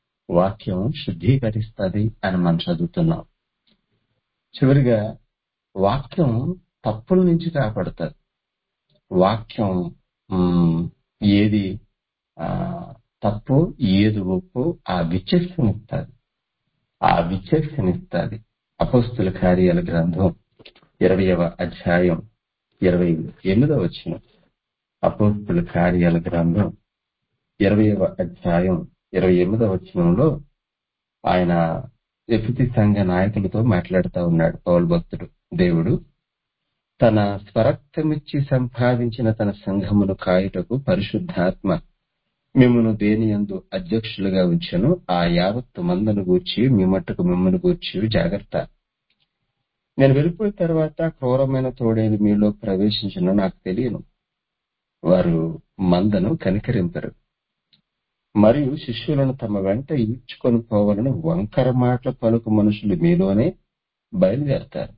వాక్యం శుద్ధీకరిస్తుంది అని మనం చదువుతున్నాం చివరిగా వాక్యం తప్పుల నుంచి కాపాడుతుంది వాక్యం ఉమ్, ఏది ఆ, తప్పు ఏది ఒప్పు ఆ విచక్షణిస్తుంది ఆ విచక్షణిస్తుంది అపస్తుల కార్యాల గ్రంథం ఇరవయవ అధ్యాయం ఇరవై ఎనిమిదవ వచ్చిన అపోస్తుల కార్యాల గ్రంథం ఇరవయవ అధ్యాయం ఇరవై ఎనిమిదవ వచనంలో ఆయన ఎఫితి సంఘ నాయకులతో మాట్లాడుతూ ఉన్నాడు పౌల్ భక్తుడు దేవుడు తన స్వరక్తమిచ్చి సంపాదించిన తన సంఘమును కాయుటకు పరిశుద్ధాత్మ మిమ్మను దేని యందు అధ్యక్షులుగా ఉంచెను ఆ యావత్తు మందను గూర్చి మీ మట్టుకు మిమ్మల్ని గూర్చి జాగ్రత్త నేను వెళ్ళిపోయిన తర్వాత క్రూరమైన తోడేలు మీలో ప్రవేశించిన నాకు తెలియను వారు మందను కనికరింపరు మరియు శిష్యులను తమ వెంట ఈడ్చుకొని పోవాలని వంకర మాటల పలుకు మనుషులు మీలోనే బయలుదేరతారు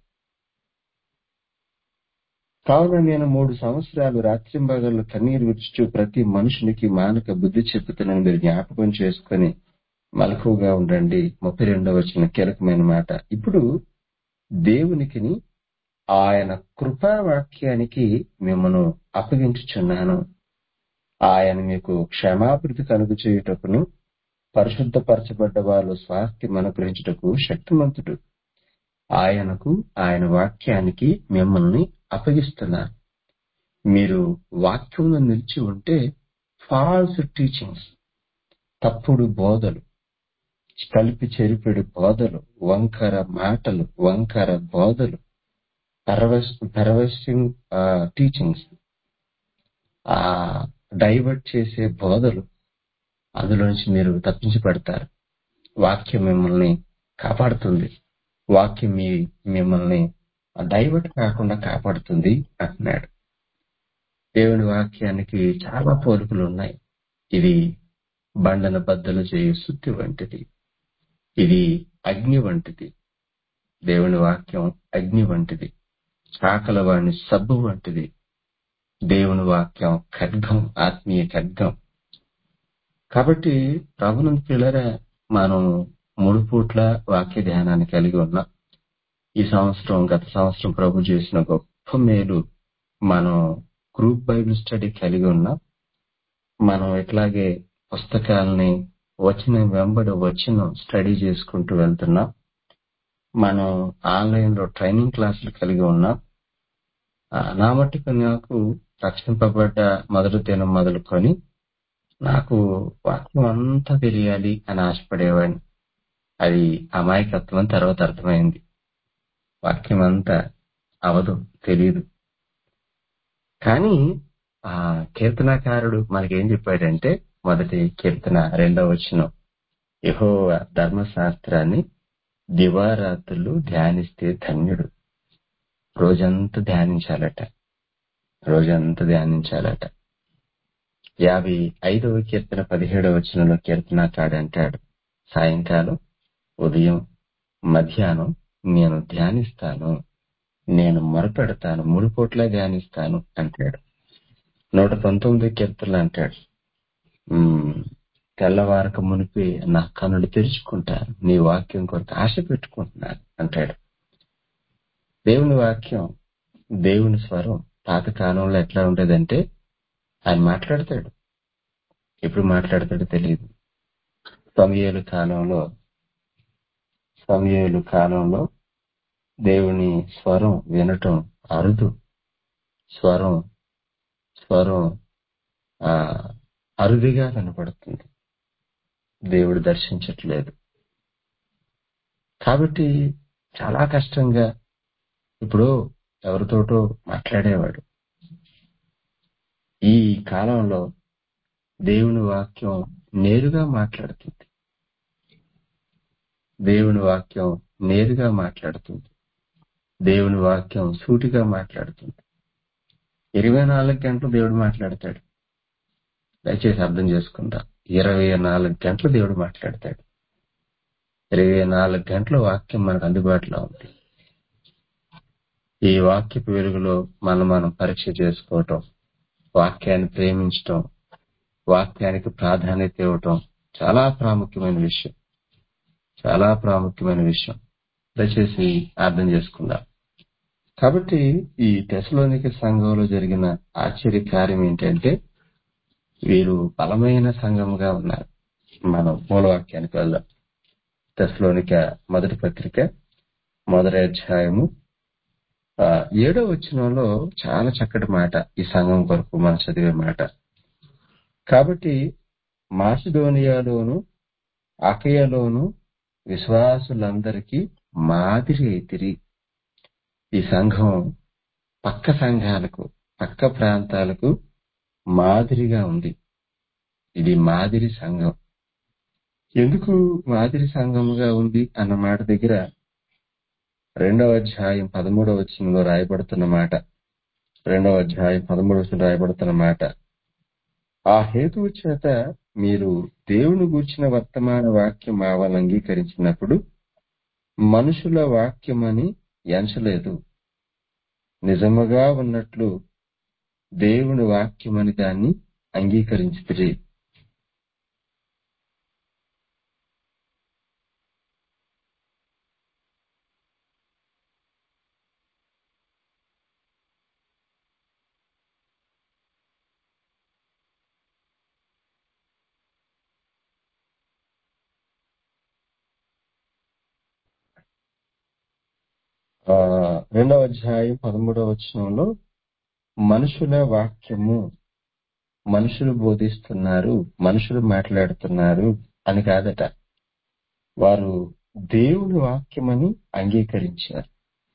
కావున నేను మూడు సంవత్సరాలు రాత్రింబగళ్ళు కన్నీరు విడుచు ప్రతి మనుషునికి మానక బుద్ధి చెప్పుతున్నని మీరు జ్ఞాపకం చేసుకుని మలకువగా ఉండండి ముప్పై రెండవ వచ్చిన కీలకమైన మాట ఇప్పుడు దేవునికిని ఆయన కృపావాక్యానికి మిమ్మను అప్పగించుచున్నాను ఆయన మీకు క్షమాభివృద్ధి కలుగు చేయుటకును పరిశుద్ధపరచబడ్డ వాళ్ళు స్వాస్థ్యం అనుగ్రహించుటకు శక్తిమంతుడు ఆయనకు ఆయన వాక్యానికి మిమ్మల్ని అప్పగిస్తున్నారు మీరు వాక్యంలో నిలిచి ఉంటే ఫాల్స్ టీచింగ్స్ తప్పుడు బోధలు కలిపి చెరిపెడు బోధలు వంకర మాటలు వంకర బోధలు పెరవెస్టింగ్ టీచింగ్స్ ఆ డైవర్ట్ చేసే బోధలు అందులోంచి మీరు తప్పించి పెడతారు వాక్యం మిమ్మల్ని కాపాడుతుంది వాక్యం మీ మిమ్మల్ని డైవర్ట్ కాకుండా కాపాడుతుంది అంటున్నాడు దేవుని వాక్యానికి చాలా పోలికలు ఉన్నాయి ఇది బండన బద్దలు చేయు సుత్తి వంటిది ఇది అగ్ని వంటిది దేవుని వాక్యం అగ్ని వంటిది చాకల వాణి సబ్బు వంటిది దేవుని వాక్యం ఖడ్గం ఆత్మీయ ఖడ్గం కాబట్టి ప్రభునందు పిల్లరా మనం మూడు పూట్ల వాక్య ధ్యానాన్ని కలిగి ఉన్నాం ఈ సంవత్సరం గత సంవత్సరం ప్రభు చేసిన గొప్ప మేలు మనం గ్రూప్ బైబిల్ స్టడీ కలిగి ఉన్నాం మనం ఇట్లాగే పుస్తకాలని వచ్చిన వెంబడి వచ్చిన స్టడీ చేసుకుంటూ వెళ్తున్నాం మనం ఆన్లైన్ లో ట్రైనింగ్ క్లాసులు కలిగి ఉన్నాం ఆ, నా మట్టుకు నాకు రక్షింపబడ్డ మొదటి దినం మొదలుకొని నాకు వాక్యం అంతా తెలియాలి అని ఆశపడేవాడిని అది అమాయకత్వం అని తర్వాత అర్థమైంది వాక్యం అంతా అవదు తెలియదు కానీ ఆ కీర్తనాకారుడు మనకేం చెప్పాడంటే మొదటి కీర్తన రెండవ వచనం యహో ధర్మశాస్త్రాన్ని దివారాత్రులు ధ్యానిస్తే ధన్యుడు రోజంతా ధ్యానించాలట రోజంతా ధ్యానించాలట యాభై ఐదవ కీర్తన పదిహేడవ వచనంలో కీర్తనాకాడు అంటాడు సాయంకాలం ఉదయం మధ్యాహ్నం నేను ధ్యానిస్తాను నేను మొరపెడతాను మూడు పూట్ల ధ్యానిస్తాను అంటాడు నూట పంతొమ్మిది కీర్తనలు అంటాడు "ఉమ్, తెల్లవారక మునిపి నా కన్నులు తెరుచుకుంటాను నీ వాక్యం కొరకు ఆశ పెట్టుకుంటున్నాను అంటాడు దేవుని వాక్యం దేవుని స్వరం పాత కాలంలో ఎట్లా ఉండేదంటే ఆయన మాట్లాడతాడు ఎప్పుడు మాట్లాడతాడో తెలియదు సమయలు కాలంలో సమయలు కాలంలో దేవుని స్వరం వినటం అరుదు స్వరం స్వరం ఆ అరుదుగా కనపడుతుంది దేవుడు దర్శించట్లేదు కాబట్టి చాలా కష్టంగా ఇప్పుడు ఎవరితోటో మాట్లాడేవాడు ఈ కాలంలో దేవుని వాక్యం నేరుగా మాట్లాడుతుంది దేవుని వాక్యం నేరుగా మాట్లాడుతుంది దేవుని వాక్యం సూటిగా మాట్లాడుతుంది ఇరవై నాలుగు గంటలు దేవుడు మాట్లాడతాడు దయచేసి అర్థం చేసుకుందాం ఇరవై నాలుగు గంటలు దేవుడు మాట్లాడతాడు ఇరవై నాలుగు గంటల వాక్యం మనకు అందుబాటులో ఉంది ఈ వాక్యపు వెలుగులో మనం మనం పరీక్ష చేసుకోవటం వాక్యాన్ని ప్రేమించటం వాక్యానికి ప్రాధాన్యత ఇవ్వటం చాలా ప్రాముఖ్యమైన విషయం చాలా ప్రాముఖ్యమైన విషయం దయచేసి అర్థం చేసుకుందాం కాబట్టి ఈ తెసలోనిక సంఘంలో జరిగిన ఆశ్చర్య కార్యం ఏంటంటే వీరు బలమైన సంఘముగా ఉన్నారు మనం మూలవాక్యానికి వెళ్దాం తెసలోనిక మొదటి పత్రిక మొదటి అధ్యాయము ఆ, ఏడో వచనంలో చాలా చక్కటి మాట ఈ సంఘం కొరకు మనం చదివే మాట కాబట్టి మాసిడోనియాలోను అకయలోను విశ్వాసులందరికీ మాదిరి అయితిరి ఈ సంఘం పక్క సంఘాలకు పక్క ప్రాంతాలకు మాదిరిగా ఉంది ఇది మాదిరి సంఘం ఎందుకు మాదిరి సంఘముగా ఉంది అన్న మాట దగ్గర రెండవ అధ్యాయం పదమూడవ వచనంలో రాయబడుతున్న మాట రెండవ అధ్యాయం పదమూడవ వచనం రాయబడుతున్న మాట ఆ హేతువు చేత మీరు దేవుని గూర్చిన వర్తమాన వాక్యం ఆవాలని అంగీకరించినప్పుడు మనుషుల వాక్యమని ఎంచలేదు నిజముగా ఉన్నట్లు దేవుని వాక్యమని దాన్ని అంగీకరించితిరి ఆ, రెండవ అధ్యాయం పదమూడవ వచనంలో మనుషుల వాక్యము మనుషులు బోధిస్తున్నారు మనుషులు మాట్లాడుతున్నారు అని కాదట వారు దేవుని వాక్యమని అంగీకరించారు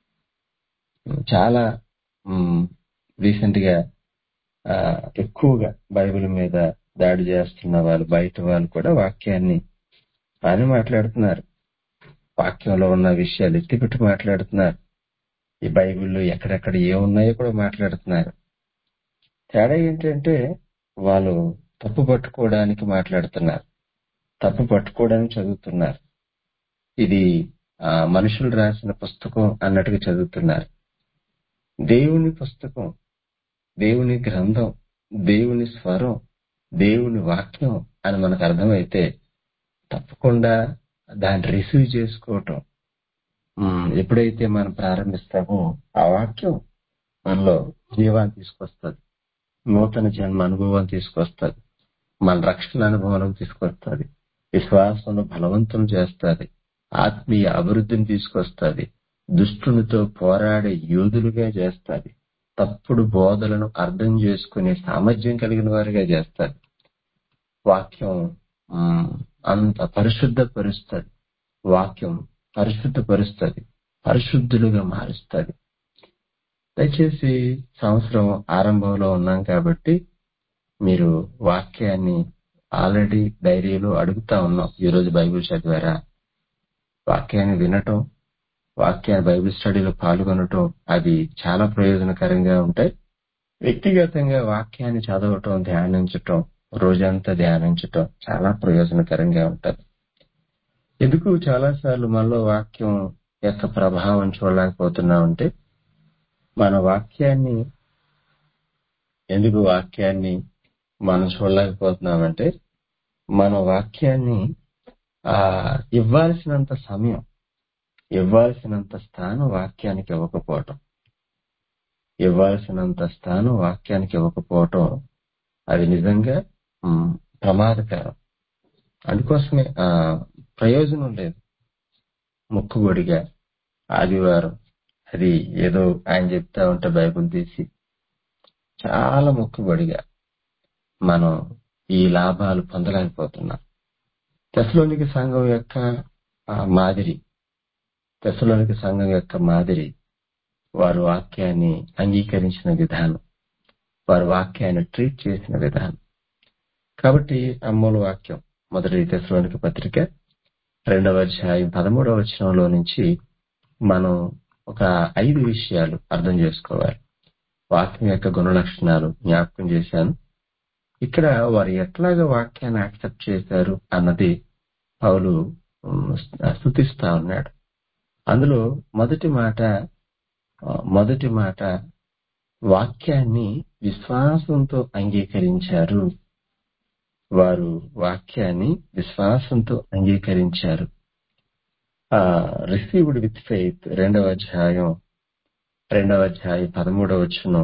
చాలా రీసెంట్ గా ఆ, ఎక్కువగా బైబిల్ మీద దాడి చేస్తున్న వాళ్ళు బయట వాళ్ళు కూడా వాక్యాన్ని అని మాట్లాడుతున్నారు వాక్యంలో ఉన్న విషయాలు ఎత్తిపెట్టి మాట్లాడుతున్నారు ఈ బైబిల్లో ఎక్కడెక్కడ ఏమున్నాయో కూడా మాట్లాడుతున్నారు తేడా ఏంటంటే వాళ్ళు తప్పు పట్టుకోవడానికి మాట్లాడుతున్నారు తప్పు పట్టుకోవడానికి చదువుతున్నారు ఇది ఆ, మనుషులు రాసిన పుస్తకం అన్నట్టుగా చదువుతున్నారు దేవుని పుస్తకం దేవుని గ్రంథం దేవుని స్వరం దేవుని వాక్యం అని మనకు అర్థమైతే తప్పకుండా దాన్ని రిసీవ్ చేసుకోవటం ఉమ్, ఎప్పుడైతే మనం ప్రారంభిస్తామో ఆ వాక్యం మనలో జీవాన్ని తీసుకొస్తుంది నూతన జన్మ అనుభవం తీసుకొస్తుంది మన రక్షణ అనుభవం తీసుకొస్తుంది విశ్వాసంలో బలవంతం చేస్తుంది ఆత్మీయ అభివృద్ధిని తీసుకొస్తుంది దుష్టునితో పోరాడే యోధులుగా చేస్తుంది తప్పుడు బోధలను అర్థం చేసుకునే సామర్థ్యం కలిగిన వారిగా చేస్తారు వాక్యం ఉమ్, అంత పరిశుద్ధపరుస్తుంది వాక్యం పరిశుద్ధపరుస్తుంది పరిశుద్ధులుగా మారుస్తుంది దయచేసి సంవత్సరం ఆరంభంలో ఉన్నాం కాబట్టి మీరు వాక్యాన్ని ఆల్రెడీ డైరీలో అడుగుతా ఉన్నాం ఈ రోజు బైబిల్ చదివారా వాక్యాన్ని వినటం వాక్యాన్ని బైబిల్ స్టడీలో పాల్గొనటం అది చాలా ప్రయోజనకరంగా ఉంటాయి వ్యక్తిగతంగా వాక్యాన్ని చదవటం ధ్యానించటం రోజంతా ధ్యానించటం చాలా ప్రయోజనకరంగా ఉంటుంది ఎందుకు చాలాసార్లు మనలో వాక్యం యొక్క ప్రభావం చూడలేకపోతున్నామంటే మన వాక్యాన్ని ఎందుకు వాక్యాన్ని మనం చూడలేకపోతున్నామంటే మన వాక్యాన్ని ఆ ఇవ్వాల్సినంత సమయం ఇవ్వాల్సినంత స్థానం వాక్యానికి ఇవ్వకపోవటం ఇవ్వాల్సినంత స్థానం వాక్యానికి ఇవ్వకపోవటం అది నిజంగా ఉమ్, ప్రమాదకరం అందుకోసమే ఆ ప్రయోజనం లేదు మొక్కుబడిగా ఆదివారం అది ఏదో ఆయన చెప్తా ఉంటే బైబిల్ తీసి చాలా మొక్కుబడిగా మనం ఈ లాభాలు పొందలేకపోతున్నాం తెసలోనికి సంఘం యొక్క ఆ, మాదిరి తెసలోనికి సంఘం యొక్క మాదిరి వారు వాక్యాన్ని అంగీకరించిన విధానం వారు వాక్యాన్ని ట్రీట్ చేసిన విధానం కాబట్టి అమ్మోలు వాక్యం మొదటి తెసలోనికి పత్రిక రెండవ అధ్యాయం పదమూడవ వచనంలో నుంచి మనం ఒక ఐదు విషయాలు అర్థం చేసుకోవాలి వాక్యం యొక్క గుణ లక్షణాలు జ్ఞాపకం చేశాను ఇక్కడ వారు ఎట్లాగా వాక్యాన్ని యాక్సెప్ట్ చేశారు అన్నది పౌలు ఉమ్, స్తుతిస్తా ఉన్నాడు అందులో మొదటి మాట ఆ, మొదటి మాట వాక్యాన్ని విశ్వాసంతో అంగీకరించారు వారు వాక్యాన్ని విశ్వాసంతో అంగీకరించారు రిసీవ్డ్ విత్ ఫెయిత్ రెండవ అధ్యాయం రెండవ అధ్యాయం పదమూడవ వచ్చును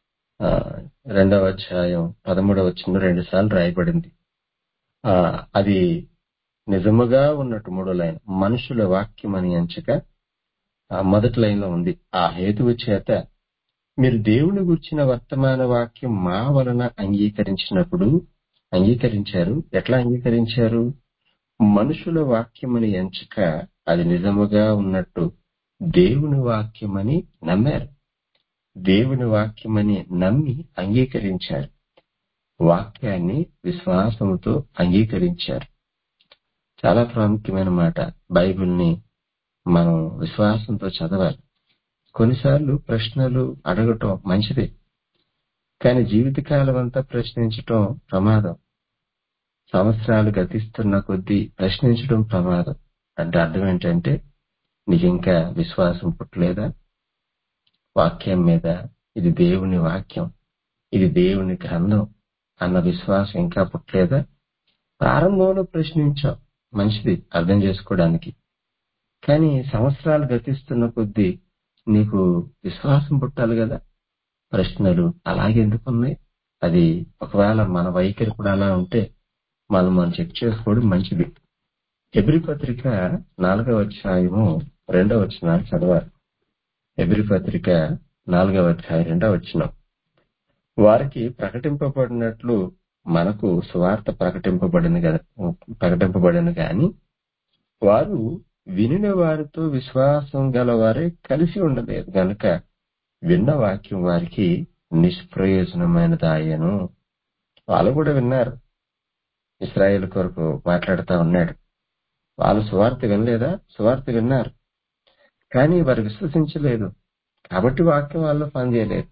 రెండవ అధ్యాయం పదమూడవ వచ్చును రెండు సార్లు రాయబడింది ఆ అది నిజముగా ఉన్నట్టు మూడో లైన్ మనుషుల వాక్యం అని ఎంచక ఆ మొదటి లైన్ లో ఉంది ఆ హేతువు చేత మీరు దేవుని గుర్చిన వర్తమాన వాక్యం మా వలన అంగీకరించినప్పుడు అంగీకరించారు ఎట్లా అంగీకరించారు మనుషుల వాక్యమని ఎంచక అది నిజముగా ఉన్నట్టు దేవుని వాక్యమని నమ్మారు దేవుని వాక్యమని నమ్మి అంగీకరించారు వాక్యాన్ని విశ్వాసంతో అంగీకరించారు చాలా ప్రాముఖ్యమైన మాట బైబిల్ని మనం విశ్వాసంతో చదవాలి కొన్నిసార్లు ప్రశ్నలు అడగటం మంచిదే కానీ జీవితకాలం అంతా ప్రశ్నించటం ప్రమాదం సంవత్సరాలు గతిస్తున్న కొద్దీ ప్రశ్నించడం ప్రమాదం అంటే అర్థం ఏంటంటే నీకు ఇంకా విశ్వాసం పుట్టలేదా వాక్యం మీద ఇది దేవుని వాక్యం ఇది దేవుని గ్రంథం అన్న విశ్వాసం ఇంకా పుట్టలేదా ప్రారంభంలో ప్రశ్నించాం మంచిది అర్థం చేసుకోవడానికి కానీ సంవత్సరాలు గతిస్తున్న కొద్దీ నీకు విశ్వాసం పుట్టాలి కదా ప్రశ్నలు అలాగే ఎందుకు ఉన్నాయి అది ఒకవేళ మన వైఖరి కూడా అలా ఉంటే మనం మనం చెక్ చేసుకోవడం మంచిది ఎబ్రి పత్రిక నాలుగవ అధ్యాయము రెండవ వచనాలు చదవాలి ఎబ్రి పత్రిక నాలుగవ అధ్యాయం రెండవ వచనం వారికి ప్రకటింపబడినట్లు మనకు సువార్త ప్రకటింపబడింది కదా ప్రకటింపబడింది కానీ వారు వినిన వారితో విశ్వాసం గలవారే కలిసి ఉండలేదు గనుక విన్న వాక్యం వారికి నిష్ప్రయోజనమైనదాయను వాళ్ళు కూడా విన్నారు ఇస్రాయేల్ కొరకు మాట్లాడుతా ఉన్నాడు వాళ్ళు సువార్త వినలేదా సువార్త విన్నారు కానీ వారు విశ్వసించలేదు కాబట్టి వాక్యం వాళ్ళు పనిచేయలేదు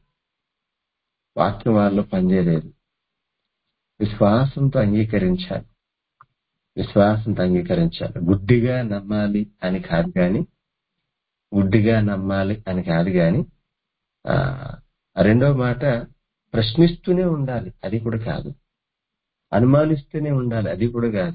వాక్యం వాళ్ళు పనిచేయలేదు విశ్వాసంతో అంగీకరించాలి విశ్వాసంతో అంగీకరించాలి గుడ్డిగా నమ్మాలి అని కాదు కానీ గుడ్డిగా నమ్మాలి అని కాదు కానీ ఆ రెండవ మాట ప్రశ్నిస్తూనే ఉండాలి అది కూడా కాదు అనుమానిస్తూనే ఉండాలి అది కూడా కాదు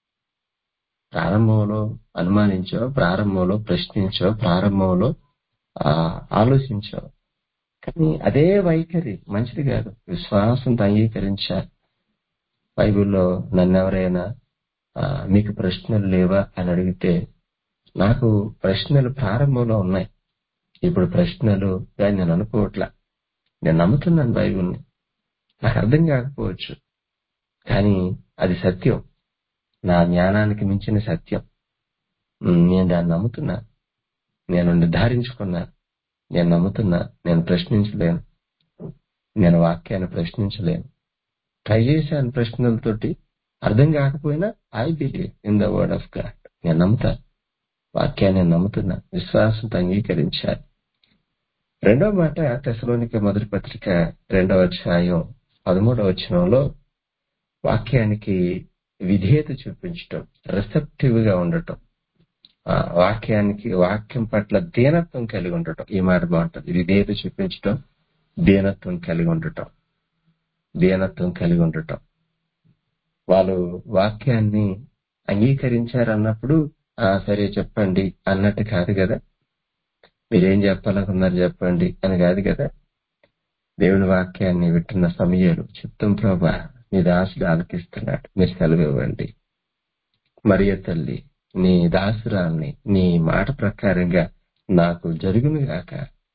ప్రారంభంలో అనుమానించో ప్రారంభంలో ప్రశ్నించో ప్రారంభంలో ఆ ఆలోచించో కానీ అదే వైఖరి మంచిది కాదు విశ్వాసంతో అంగీకరించాలి బైబిల్లో నన్ను ఎవరైనా మీకు ప్రశ్నలు లేవా అని అడిగితే నాకు ప్రశ్నలు ప్రారంభంలో ఉన్నాయి ఇప్పుడు ప్రశ్నలు కానీ నేను అనుకోవట్లా నేను నమ్ముతున్నాను బైబిల్ని నాకు అర్థం కాకపోవచ్చు కానీ అది సత్యం నా జ్ఞానానికి మించిన సత్యం నేను దాన్ని నమ్ముతున్నా నేను నిర్ధారించుకున్నా నేను నమ్ముతున్నా నేను ప్రశ్నించలేను నేను వాక్యాన్ని ప్రశ్నించలేను ట్రై చేశాను ప్రశ్నలతోటి అర్థం కాకపోయినా I believe in the word of God నేను నమ్ముతా వాక్యాన్ని నమ్ముతున్నా విశ్వాసంతో అంగీకరించాలి రెండవ మాట తెసలోనిక మొదటి పత్రిక రెండవ అధ్యాయం పదమూడవ వచనంలో వాక్యానికి విధేయత చూపించటం రిసెప్టివ్ గా ఉండటం వాక్యానికి వాక్యం పట్ల దీనత్వం కలిగి ఉండటం ఈ మాట బాగుంటుంది విధేయత చూపించటం దీనత్వం కలిగి ఉండటం దీనత్వం కలిగి ఉండటం వాళ్ళు వాక్యాన్ని అంగీకరించారన్నప్పుడు ఆ సరే చెప్పండి అన్నట్టు కాదు కదా మీరేం చెప్పాలనుకున్నారు చెప్పండి అని కాదు కదా దేవుని వాక్యాన్ని వింటున్న సమయాలు చిత్తం ప్రభా నీ దాసుడు ఆలకిస్తున్నాడు మీరు సెలవు ఇవ్వండి మరియ తల్లి నీ దాసురాల్ని నీ మాట ప్రకారంగా నాకు జరుగును గాక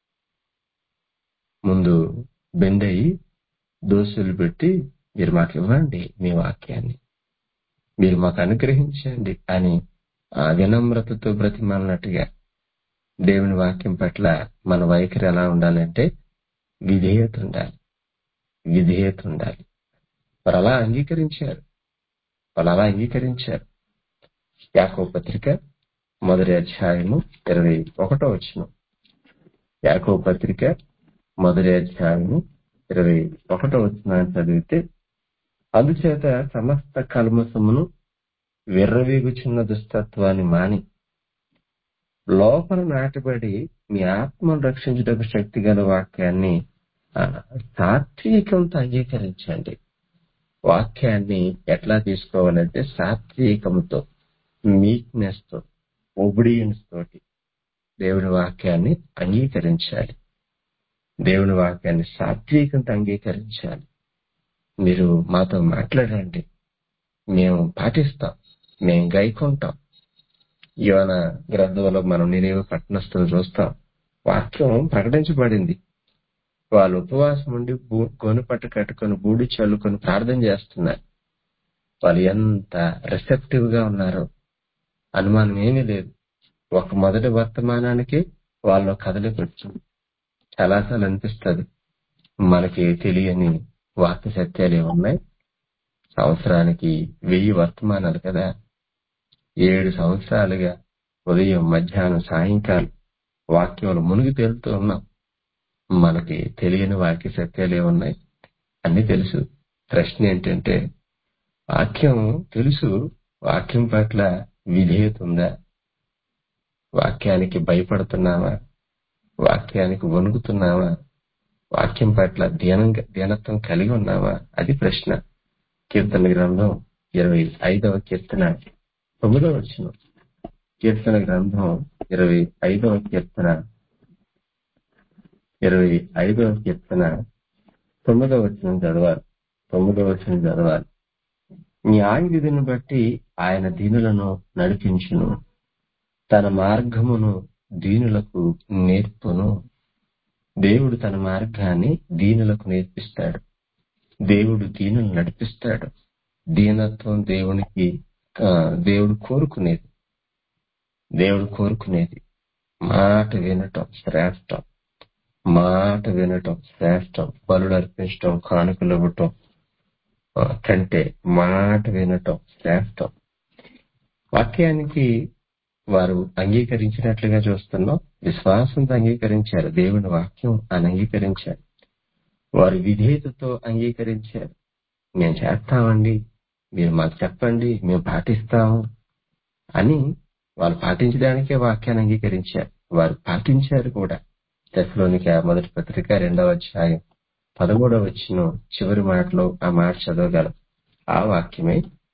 ముందు బెండయి దోషులు పెట్టి మీరు మాకు ఇవ్వండి మీ వాక్యాన్ని మీరు మాకు అనుగ్రహించండి అని ఆ వినమ్రతతో బ్రతిమాలినట్టుగా దేవుని వాక్యం పట్ల మన వైఖరి ఎలా ఉండాలంటే విధేయత ఉండాలి విధేయత ఉండాలి వారు అలా అంగీకరించారు వాళ్ళు అలా అంగీకరించారు యాకో పత్రిక మొదటి అధ్యాయము ఇరవై ఒకటో వచ్చిన యాకో పత్రిక మొదటి అధ్యాయము ఇరవై ఒకటో వచ్చిన చదివితే అందుచేత సమస్త కల్మసమును విర్రవీగుచున్న దుస్తత్వాన్ని మాని లోపల నాటబడి మీ ఆత్మను రక్షించుటకు శక్తి గల వాక్యాన్ని సాత్వికంతో అంగీకరించండి వాక్యాన్ని ఎట్లా తీసుకోవాలంటే సాత్వికంతో మీక్నెస్ తో ఒబిడియన్స్ తోటి దేవుని వాక్యాన్ని అంగీకరించాలి దేవుని వాక్యాన్ని సాత్వికంతో అంగీకరించాలి మీరు మాతో మాట్లాడండి మేము పాటిస్తాం మేము గైకుంటాం యోన గ్రంథంలో మనం నినేవి పట్టణస్థులు చూస్తాం వాక్యం ప్రకటించబడింది వాళ్ళు ఉపవాసం ఉండి బూ- గోనుపట్టు కట్టుకొని బూడి చల్లుకొని ప్రార్థన చేస్తున్నారు వాళ్ళు ఎంత రిసెప్టివ్ గా ఉన్నారో అనుమానం ఏమీ లేదు ఒక మొదటి వర్తమానానికి వాళ్ళు కదలిక వచ్చింది చాలాసార్లు అనిపిస్తుంది మనకి తెలియని వాక్య సత్యాలు ఏమున్నాయి సంవత్సరానికి వెయ్యి వర్తమానాలు కదా ఏడు సంవత్సరాలుగా ఉదయం మధ్యాహ్నం సాయంకాలం వాక్యంలో మునిగి తేలుతూ ఉన్నాం మనకి తెలియని వాక్య సత్యాలు ఏమున్నాయి అన్ని తెలుసు ప్రశ్న ఏంటంటే వాక్యం తెలుసు వాక్యం పట్ల విధేయత ఉందా వాక్యానికి భయపడుతున్నావా వాక్యానికి వణుకుతున్నావా వాక్యం పట్ల ధ్యానంగా ధ్యానత్వం కలిగి ఉన్నావా అది ప్రశ్న కీర్తన గ్రంథం ఇరవై ఐదవ కీర్తన తొమ్మిదవ వచ్చిన కీర్తన గ్రంథం ఇరవై ఐదవ కీర్తన ఇరవై ఐదవ కీర్తన తొమ్మిదవ వచ్చిన చదవాలి తొమ్మిదవ వచ్చిన చదవాలి న్యాయ విధిని బట్టి ఆయన దీనులను నడిపించును తన మార్గమును దీనులకు నేర్పును దేవుడు తన మార్గాన్ని దీనులకు నేర్పిస్తాడు దేవుడు దీనులు నడిపిస్తాడు దీనత్వం దేవునికి ఆ, దేవుడు కోరుకునేది దేవుడు కోరుకునేది మాట వినటం శ్రేష్టం మాట వినటం శ్రేష్టం బలులు అర్పించటం కానుకలు ఇవ్వటం ఆ, కంటే మాట వినటం శ్రేష్టం వాక్యానికి వారు అంగీకరించినట్లుగా చూస్తున్నాం విశ్వాసంతో అంగీకరించారు దేవుని వాక్యం అని అంగీకరించారు వారు విధేయతతో అంగీకరించారు మేము చేస్తామండి మీరు మాకు చెప్పండి మేము పాటిస్తాము అని వాళ్ళు పాటించడానికే వాక్యాన్ని అంగీకరించారు వారు పాటించారు కూడా దశలోనికి మొదటి పత్రిక రెండవ అధ్యాయం పదమూడవ వచ్చిన చివరి మాటలో ఆ మాట చదవగలం ఆ వాక్యమే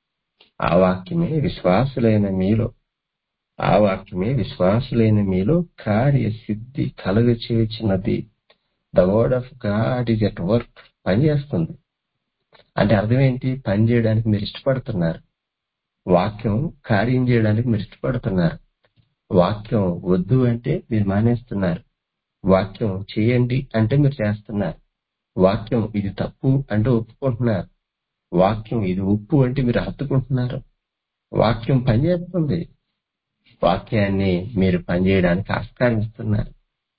ఆ వాక్యమే విశ్వాసులైన మీలో ఆ వాక్యమే విశ్వాసులైన మీలో కార్య సిద్ధి కలుగ చేసినది the word of God is at work పనిచేస్తుంది అంటే అర్థం ఏంటి పని చేయడానికి మీరు ఇష్టపడుతున్నారు వాక్యం కార్యం చేయడానికి మీరు ఇష్టపడుతున్నారు వాక్యం వద్దు అంటే మీరు మానేస్తున్నారు వాక్యం చేయండి అంటే మీరు చేస్తున్నారు వాక్యం ఇది తప్పు అంటే ఒప్పుకుంటున్నారు వాక్యం ఇది ఉప్పు అంటే మీరు హత్తుకుంటున్నారు వాక్యం పనిచేస్తుంది వాక్యాన్ని మీరు పనిచేయడానికి ఆస్కారిస్తున్నారు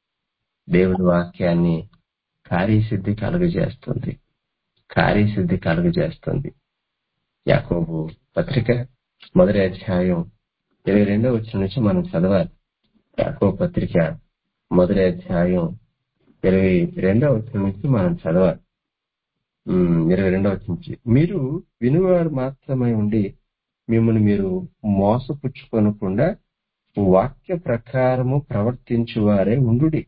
దేవుడి వాక్యాన్ని కార్యసిద్ధి కలుగజేస్తుంది కార్యసిద్ధి కలుగజేస్తుంది యాకోబు పత్రిక మొదటి అధ్యాయం ఇరవై రెండో వచ్చిన నుంచి మనం చదవాలి యాకోబు పత్రిక మొదటి అధ్యాయం ఇరవై రెండో వచ్చిన నుంచి మనం చదవాలి ఉమ్, ఇరవై రెండో వచ్చిన నుంచి మీరు వినువారు మాత్రమై ఉండి మిమ్మల్ని మీరు మోసపుచ్చుకొనకుండా వాక్య ప్రకారము ప్రవర్తించువారే ఉండుడి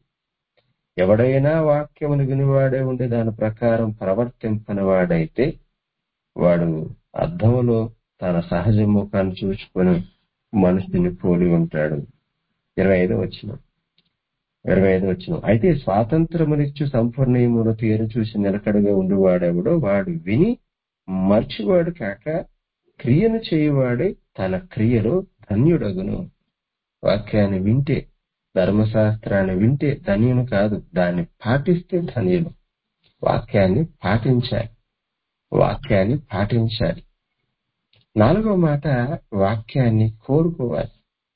ఎవడైనా వాక్యమును వినివాడే ఉండి దాని ప్రకారం ప్రవర్తింపనివాడైతే వాడు అర్థములో తన సహజ ముఖాన్ని చూసుకొని మనుషుని పోలి ఉంటాడు ఇరవై ఐదో వచ్చిన ఇరవై ఐదు వచ్చిన అయితే స్వాతంత్రమునిచ్చు సంపూర్ణయమును తీరు చూసి నిలకడగా ఉండివాడెవడో వాడు విని మర్చివాడు కాక క్రియను చేయువాడే తన క్రియలో ధన్యుడగును వాక్యాన్ని వింటే ధర్మశాస్త్రాన్ని వింటే ధన్యుని కాదు దాన్ని పాటిస్తే ధన్యులు వాక్యాన్ని పాటించాలి వాక్యాన్ని పాటించాలి నాలుగో మాట వాక్యాన్ని కోరుకోవాలి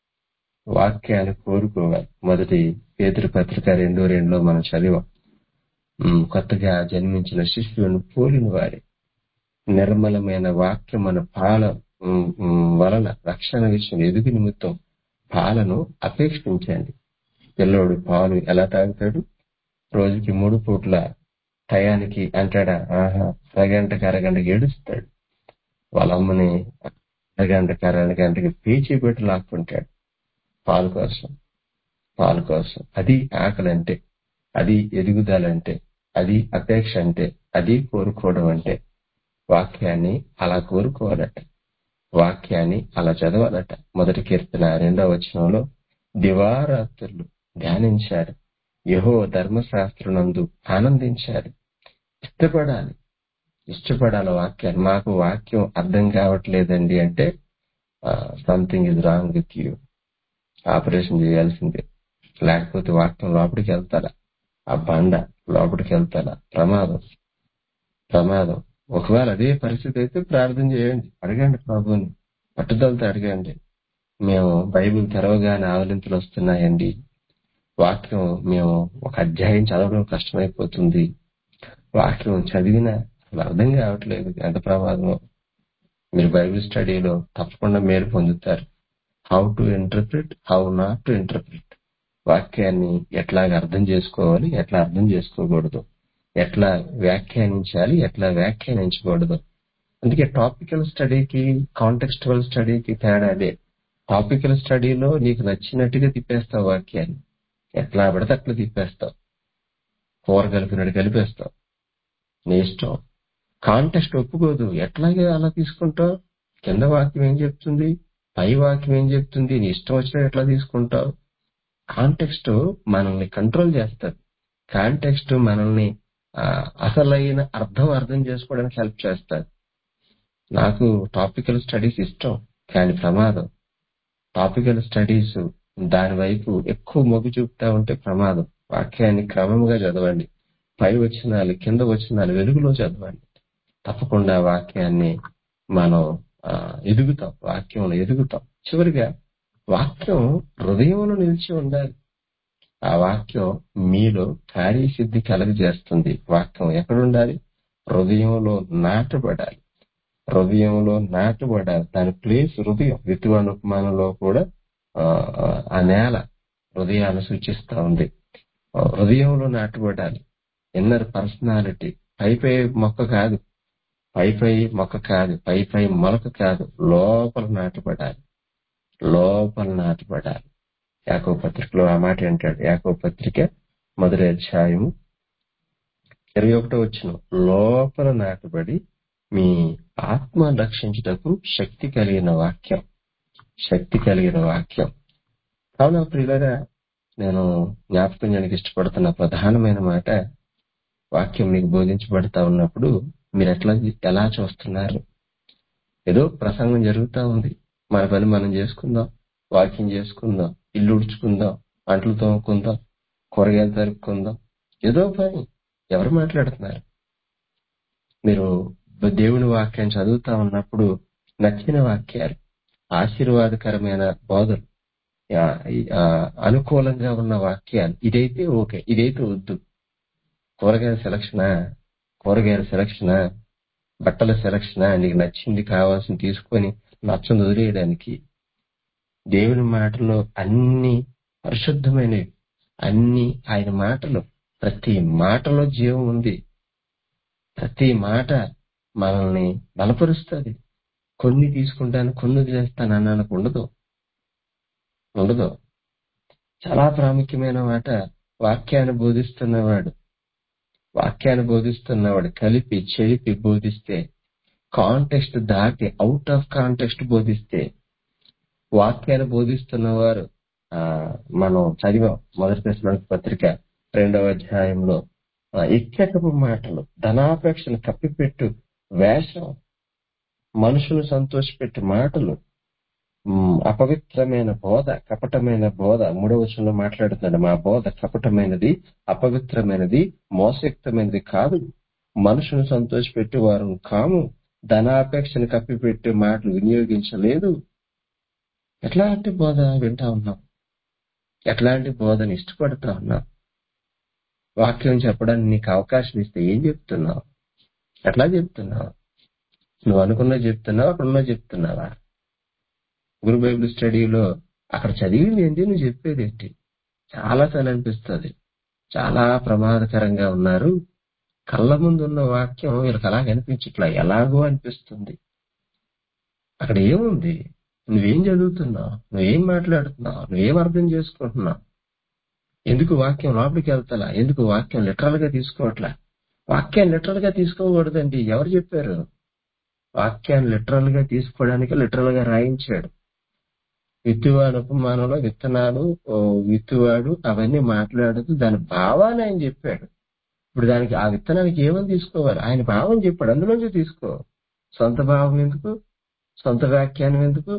వాక్యాన్ని కోరుకోవాలి మొదటి పేదరి పత్రిక రెండో రెండులో మనం చదివాం ఉమ్, కొత్తగా జన్మించిన శిష్యులను పోలిన వారి నిర్మలమైన వాక్యం మన పాల ఉమ్, ఉమ్, వలన రక్షణ విషయం ఎదుగు నిమిత్తం పాలను అపేక్షించండి పిల్లోడు పాలు ఎలా తాగుతాడు రోజుకి మూడు పూట్ల టయానికి అంటాడా ఆహా అరగంటకి అరగంటకి ఏడుస్తాడు వాళ్ళ అమ్మని అరగంటకి అరగంటకి పేచీ పెట్టి లాక్కుంటాడు పాలు కోసం పాలు కోసం అది ఆకలి అంటే అది ఎదుగుదల అంటే అది అపేక్ష అంటే అది కోరుకోవడం అంటే వాక్యాన్ని అలా కోరుకోవాలట వాక్యాన్ని అలా చదవాలట మొదటి కీర్తన రెండవ వచనంలో దివారాత్రులు ధ్యానించారు యహో ధర్మశాస్త్రనందు ఆనందించాలి ఇష్టపడాలి ఇష్టపడాలి వాక్యాన్ని మాకు వాక్యం అర్థం కావట్లేదండి అంటే something is wrong with you operation చేయాల్సిందే లేకపోతే వాక్యం లోపలికి వెళ్తారా ఆ బండ లోపలికి వెళ్తారా ప్రమాదం ప్రమాదం ఒకవేళ అదే పరిస్థితి అయితే ప్రార్థన చేయండి అడగండి ప్రభుని పట్టుదలతో అడగండి మేము బైబిల్ తెరవగానే ఆవలింతలు వస్తున్నాయండి వాక్యం మేము ఒక అధ్యాయం చదవడం కష్టమైపోతుంది వాక్యం చదివినా అసలు అర్థం కావట్లేదు ఎంత ప్రమాదమో మీరు బైబిల్ స్టడీలో తప్పకుండా మేలు పొందుతారు how to interpret how not to interpret వాక్యాన్ని ఎట్లాగ అర్థం చేసుకోవాలి ఎట్లా అర్థం చేసుకోకూడదు ఎట్లా వ్యాఖ్యానించాలి ఎట్లా వ్యాఖ్యానించకూడదు అందుకే టాపికల్ స్టడీకి కాంటెక్స్టువల్ స్టడీకి తేడా అదే టాపికల్ స్టడీలో నీకు నచ్చినట్టుగా తిప్పేస్తావు వాక్యాన్ని ఎట్లా పడితే అట్లా తిప్పేస్తావు కూర కలిపినట్టు కలిపేస్తావు నీ ఇష్టం కాంటెక్స్ట్ ఒప్పుకోదు ఎట్లాగే అలా తీసుకుంటావు కింద వాక్యం ఏం చెప్తుంది పై వాక్యం ఏం చెప్తుంది నీ ఇష్టం వచ్చినట్టు ఎట్లా తీసుకుంటావు కాంటెక్స్ట్ మనల్ని కంట్రోల్ చేస్తుంది కాంటెక్స్ట్ మనల్ని ఆ, అసలైన అర్థం అర్థం చేసుకోవడానికి హెల్ప్ చేస్తుంది నాకు టాపికల్ స్టడీస్ ఇష్టం కానీ ప్రమాదం టాపికల్ స్టడీస్ దాని వైపు ఎక్కువ మొగ్గు చూపుతా ఉంటే ప్రమాదం వాక్యాన్ని క్రమంగా చదవండి పై వచనాలు కింద వచనాలు వెలుగులో చదవండి తప్పకుండా వాక్యాన్ని మనం ఆ, ఎదుగుతాం వాక్యంలో ఎదుగుతాం చివరిగా వాక్యం హృదయంలో నిలిచి ఉండాలి ఆ వాక్యం మీలో కార్యసిద్ధి కలగజేస్తుంది వాక్యం ఎక్కడ ఉండాలి హృదయంలో నాటబడాలి హృదయంలో నాటబడాలి దాని ప్లేస్ హృదయం విత్తువాని ఉపమానంలో కూడా ఆ, ఆ నేల హృదయాన్ని సూచిస్తా ఉంది ఆ, హృదయంలో నాటబడాలి ఇన్నర్ పర్సనాలిటీ పై పై మొక్క కాదు పై పై మొక్క కాదు పై పై మొలక కాదు లోపల నాటబడాలి లోపల నాటబడాలి యాకో పత్రికలో ఆ మాట అంటాడు యాకో పత్రిక మొదటి అధ్యాయము ఇరవై ఒకటో వచ్చిన లోపల నాటబడి మీ ఆత్మ రక్షించుటకు శక్తి కలిగిన వాక్యం శక్తి కలిగిన వాక్యం కావున ప్రియులరా నేను జ్ఞాపకం చేయడానికి ఇష్టపడుతున్న ప్రధానమైన మాట వాక్యం మీకు బోధించబడతా ఉన్నప్పుడు మీరు ఎట్లా ఎలా చూస్తున్నారు ఏదో ప్రసంగం జరుగుతా ఉంది మన పని మనం చేసుకుందాం వాకింగ్ చేసుకుందాం ఇల్లు ఉడుచుకుందాం అంట్లు తోముకుందాం కూరగాయలు తరుపుకుందాం ఏదో పని ఎవరు మాట్లాడుతున్నారు మీరు దేవుని వాక్యం చదువుతా ఉన్నప్పుడు నచ్చిన వాక్యాలు ఆశీర్వాదకరమైన బోధలు ఆ, ఆ, అనుకూలంగా ఉన్న వాక్యాలు ఇదైతే ఓకే ఇదైతే వద్దు కూరగాయల సెలక్షనా కూరగాయల సెలక్షనా బట్టల సెలక్షనా నీకు నచ్చింది కావాల్సింది తీసుకొని నచ్చని వదిలేయడానికి దేవుని మాటలో అన్ని పరిశుద్ధమైనవి అన్ని ఆయన మాటలు ప్రతి మాటలో జీవం ఉంది ప్రతి మాట మనల్ని బలపరుస్తుంది కొన్ని తీసుకుంటాను కొన్ని వదిలేస్తాను అన్నానికి ఉండదు ఉండదు చాలా ప్రాముఖ్యమైన మాట వాక్యాన్ని బోధిస్తున్నవాడు వాక్యాన్ని బోధిస్తున్నవాడు కలిపి చెరిపి బోధిస్తే కాంటెక్స్ట్ దాటి అవుట్ ఆఫ్ కాంటెక్స్ట్ బోధిస్తే వాక్యాన్ని బోధిస్తున్నవారు ఆ, మనం చదివాం మొదటి దశలోని పత్రిక రెండవ అధ్యాయంలో ఆ, ఇక్కటపు మాటలు ధనాపేక్షను కప్పిపెట్టు వేషం మనుషులు సంతోషపెట్టు మాటలు ఉమ్, అపవిత్రమైన బోధ కపటమైన బోధ మూడవ వచనంలో మాట్లాడుతున్నాడు మా బోధ కపటమైనది అపవిత్రమైనది మోసయుక్తమైనది కాదు మనుషును సంతోషపెట్టి వారు కాము ధనాపేక్షను కప్పిపెట్టే మాటలు వినియోగించలేదు ఎట్లాంటి బోధ వింటా ఉన్నాం ఎట్లాంటి బోధన ఇష్టపడతా ఉన్నాం వాక్యం చెప్పడానికి నీకు అవకాశం ఇస్తే ఏం చెప్తున్నావు ఎట్లా చెప్తున్నావు నువ్వు అనుకున్నా చెప్తున్నావా అక్కడున్నా చెప్తున్నావా గురు బైబిల్ స్టడీలో అక్కడ చదివింది ఏంటి నువ్వు చెప్పేది ఏంటి చాలా సార్లు అనిపిస్తుంది చాలా ప్రమాదకరంగా ఉన్నారు కళ్ళ ముందు ఉన్న వాక్యం వీళ్ళకి అలా కనిపించట్లా ఎలాగో అనిపిస్తుంది అక్కడ ఏముంది నువ్వేం చదువుతున్నావు నువ్వేం మాట్లాడుతున్నావు నువ్వేం అర్థం చేసుకుంటున్నావు ఎందుకు వాక్యం లోపలికి వెళ్తలా ఎందుకు వాక్యం లిటరల్ గా తీసుకోవట్లా వాక్యాన్ని లిటరల్ గా తీసుకోకూడదండి ఎవరు చెప్పారు వాక్యాన్ని లిటరల్ గా తీసుకోవడానికి లిటరల్ గా రాయించాడు విత్తువాడు ఉపమానంలో విత్తనాలు ఓ, విత్తువాడు అవన్నీ మాట్లాడుతూ దాని భావాన్ని ఆయన చెప్పాడు ఇప్పుడు దానికి ఆ విత్తనానికి ఏమని తీసుకోవాలి ఆయన భావం చెప్పాడు అందులోంచి తీసుకో సొంత భావం ఎందుకు సొంత వ్యాఖ్యానం ఎందుకు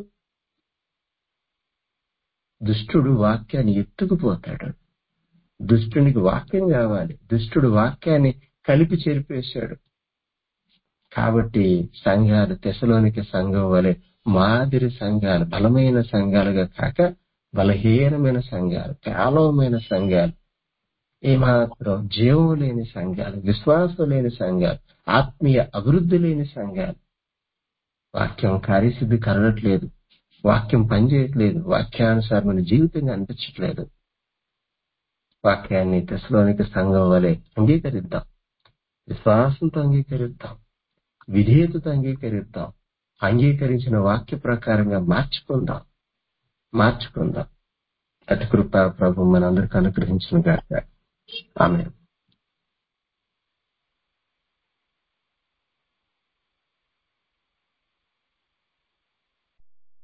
దుష్టుడు వాక్యాన్ని ఎత్తుకుపోతాడు దుష్టునికి వాక్యం కావాలి దుష్టుడు వాక్యాన్ని కలిపి చెరిపేశాడు కాబట్టి సంఘాలు తెశలోనికి సంఘం వలె మాదిరి సంఘాలు బలమైన సంఘాలుగా కాక బలహీనమైన సంఘాలు పేలవమైన సంఘాలు ఏమాత్రం జీవం లేని సంఘాలు విశ్వాసం లేని సంఘాలు ఆత్మీయ అభివృద్ధి లేని సంఘాలు వాక్యం కార్యసిద్ధి కలగట్లేదు వాక్యం పనిచేయట్లేదు వాక్యానుసారమైన జీవితంగా అనిపించట్లేదు వాక్యాన్ని తెశలోనికి సంఘం వలె అంగీకరిద్దాం విశ్వాసంతో అంగీకరిద్దాం విధేయతతో అంగీకరిద్దాం అంగీకరించిన వాక్య ప్రకారంగా మార్చుకుందాం మార్చుకుందాం అటు కృప ప్రభు మనందరికీ అనుగ్రహించిన గాక ఆమె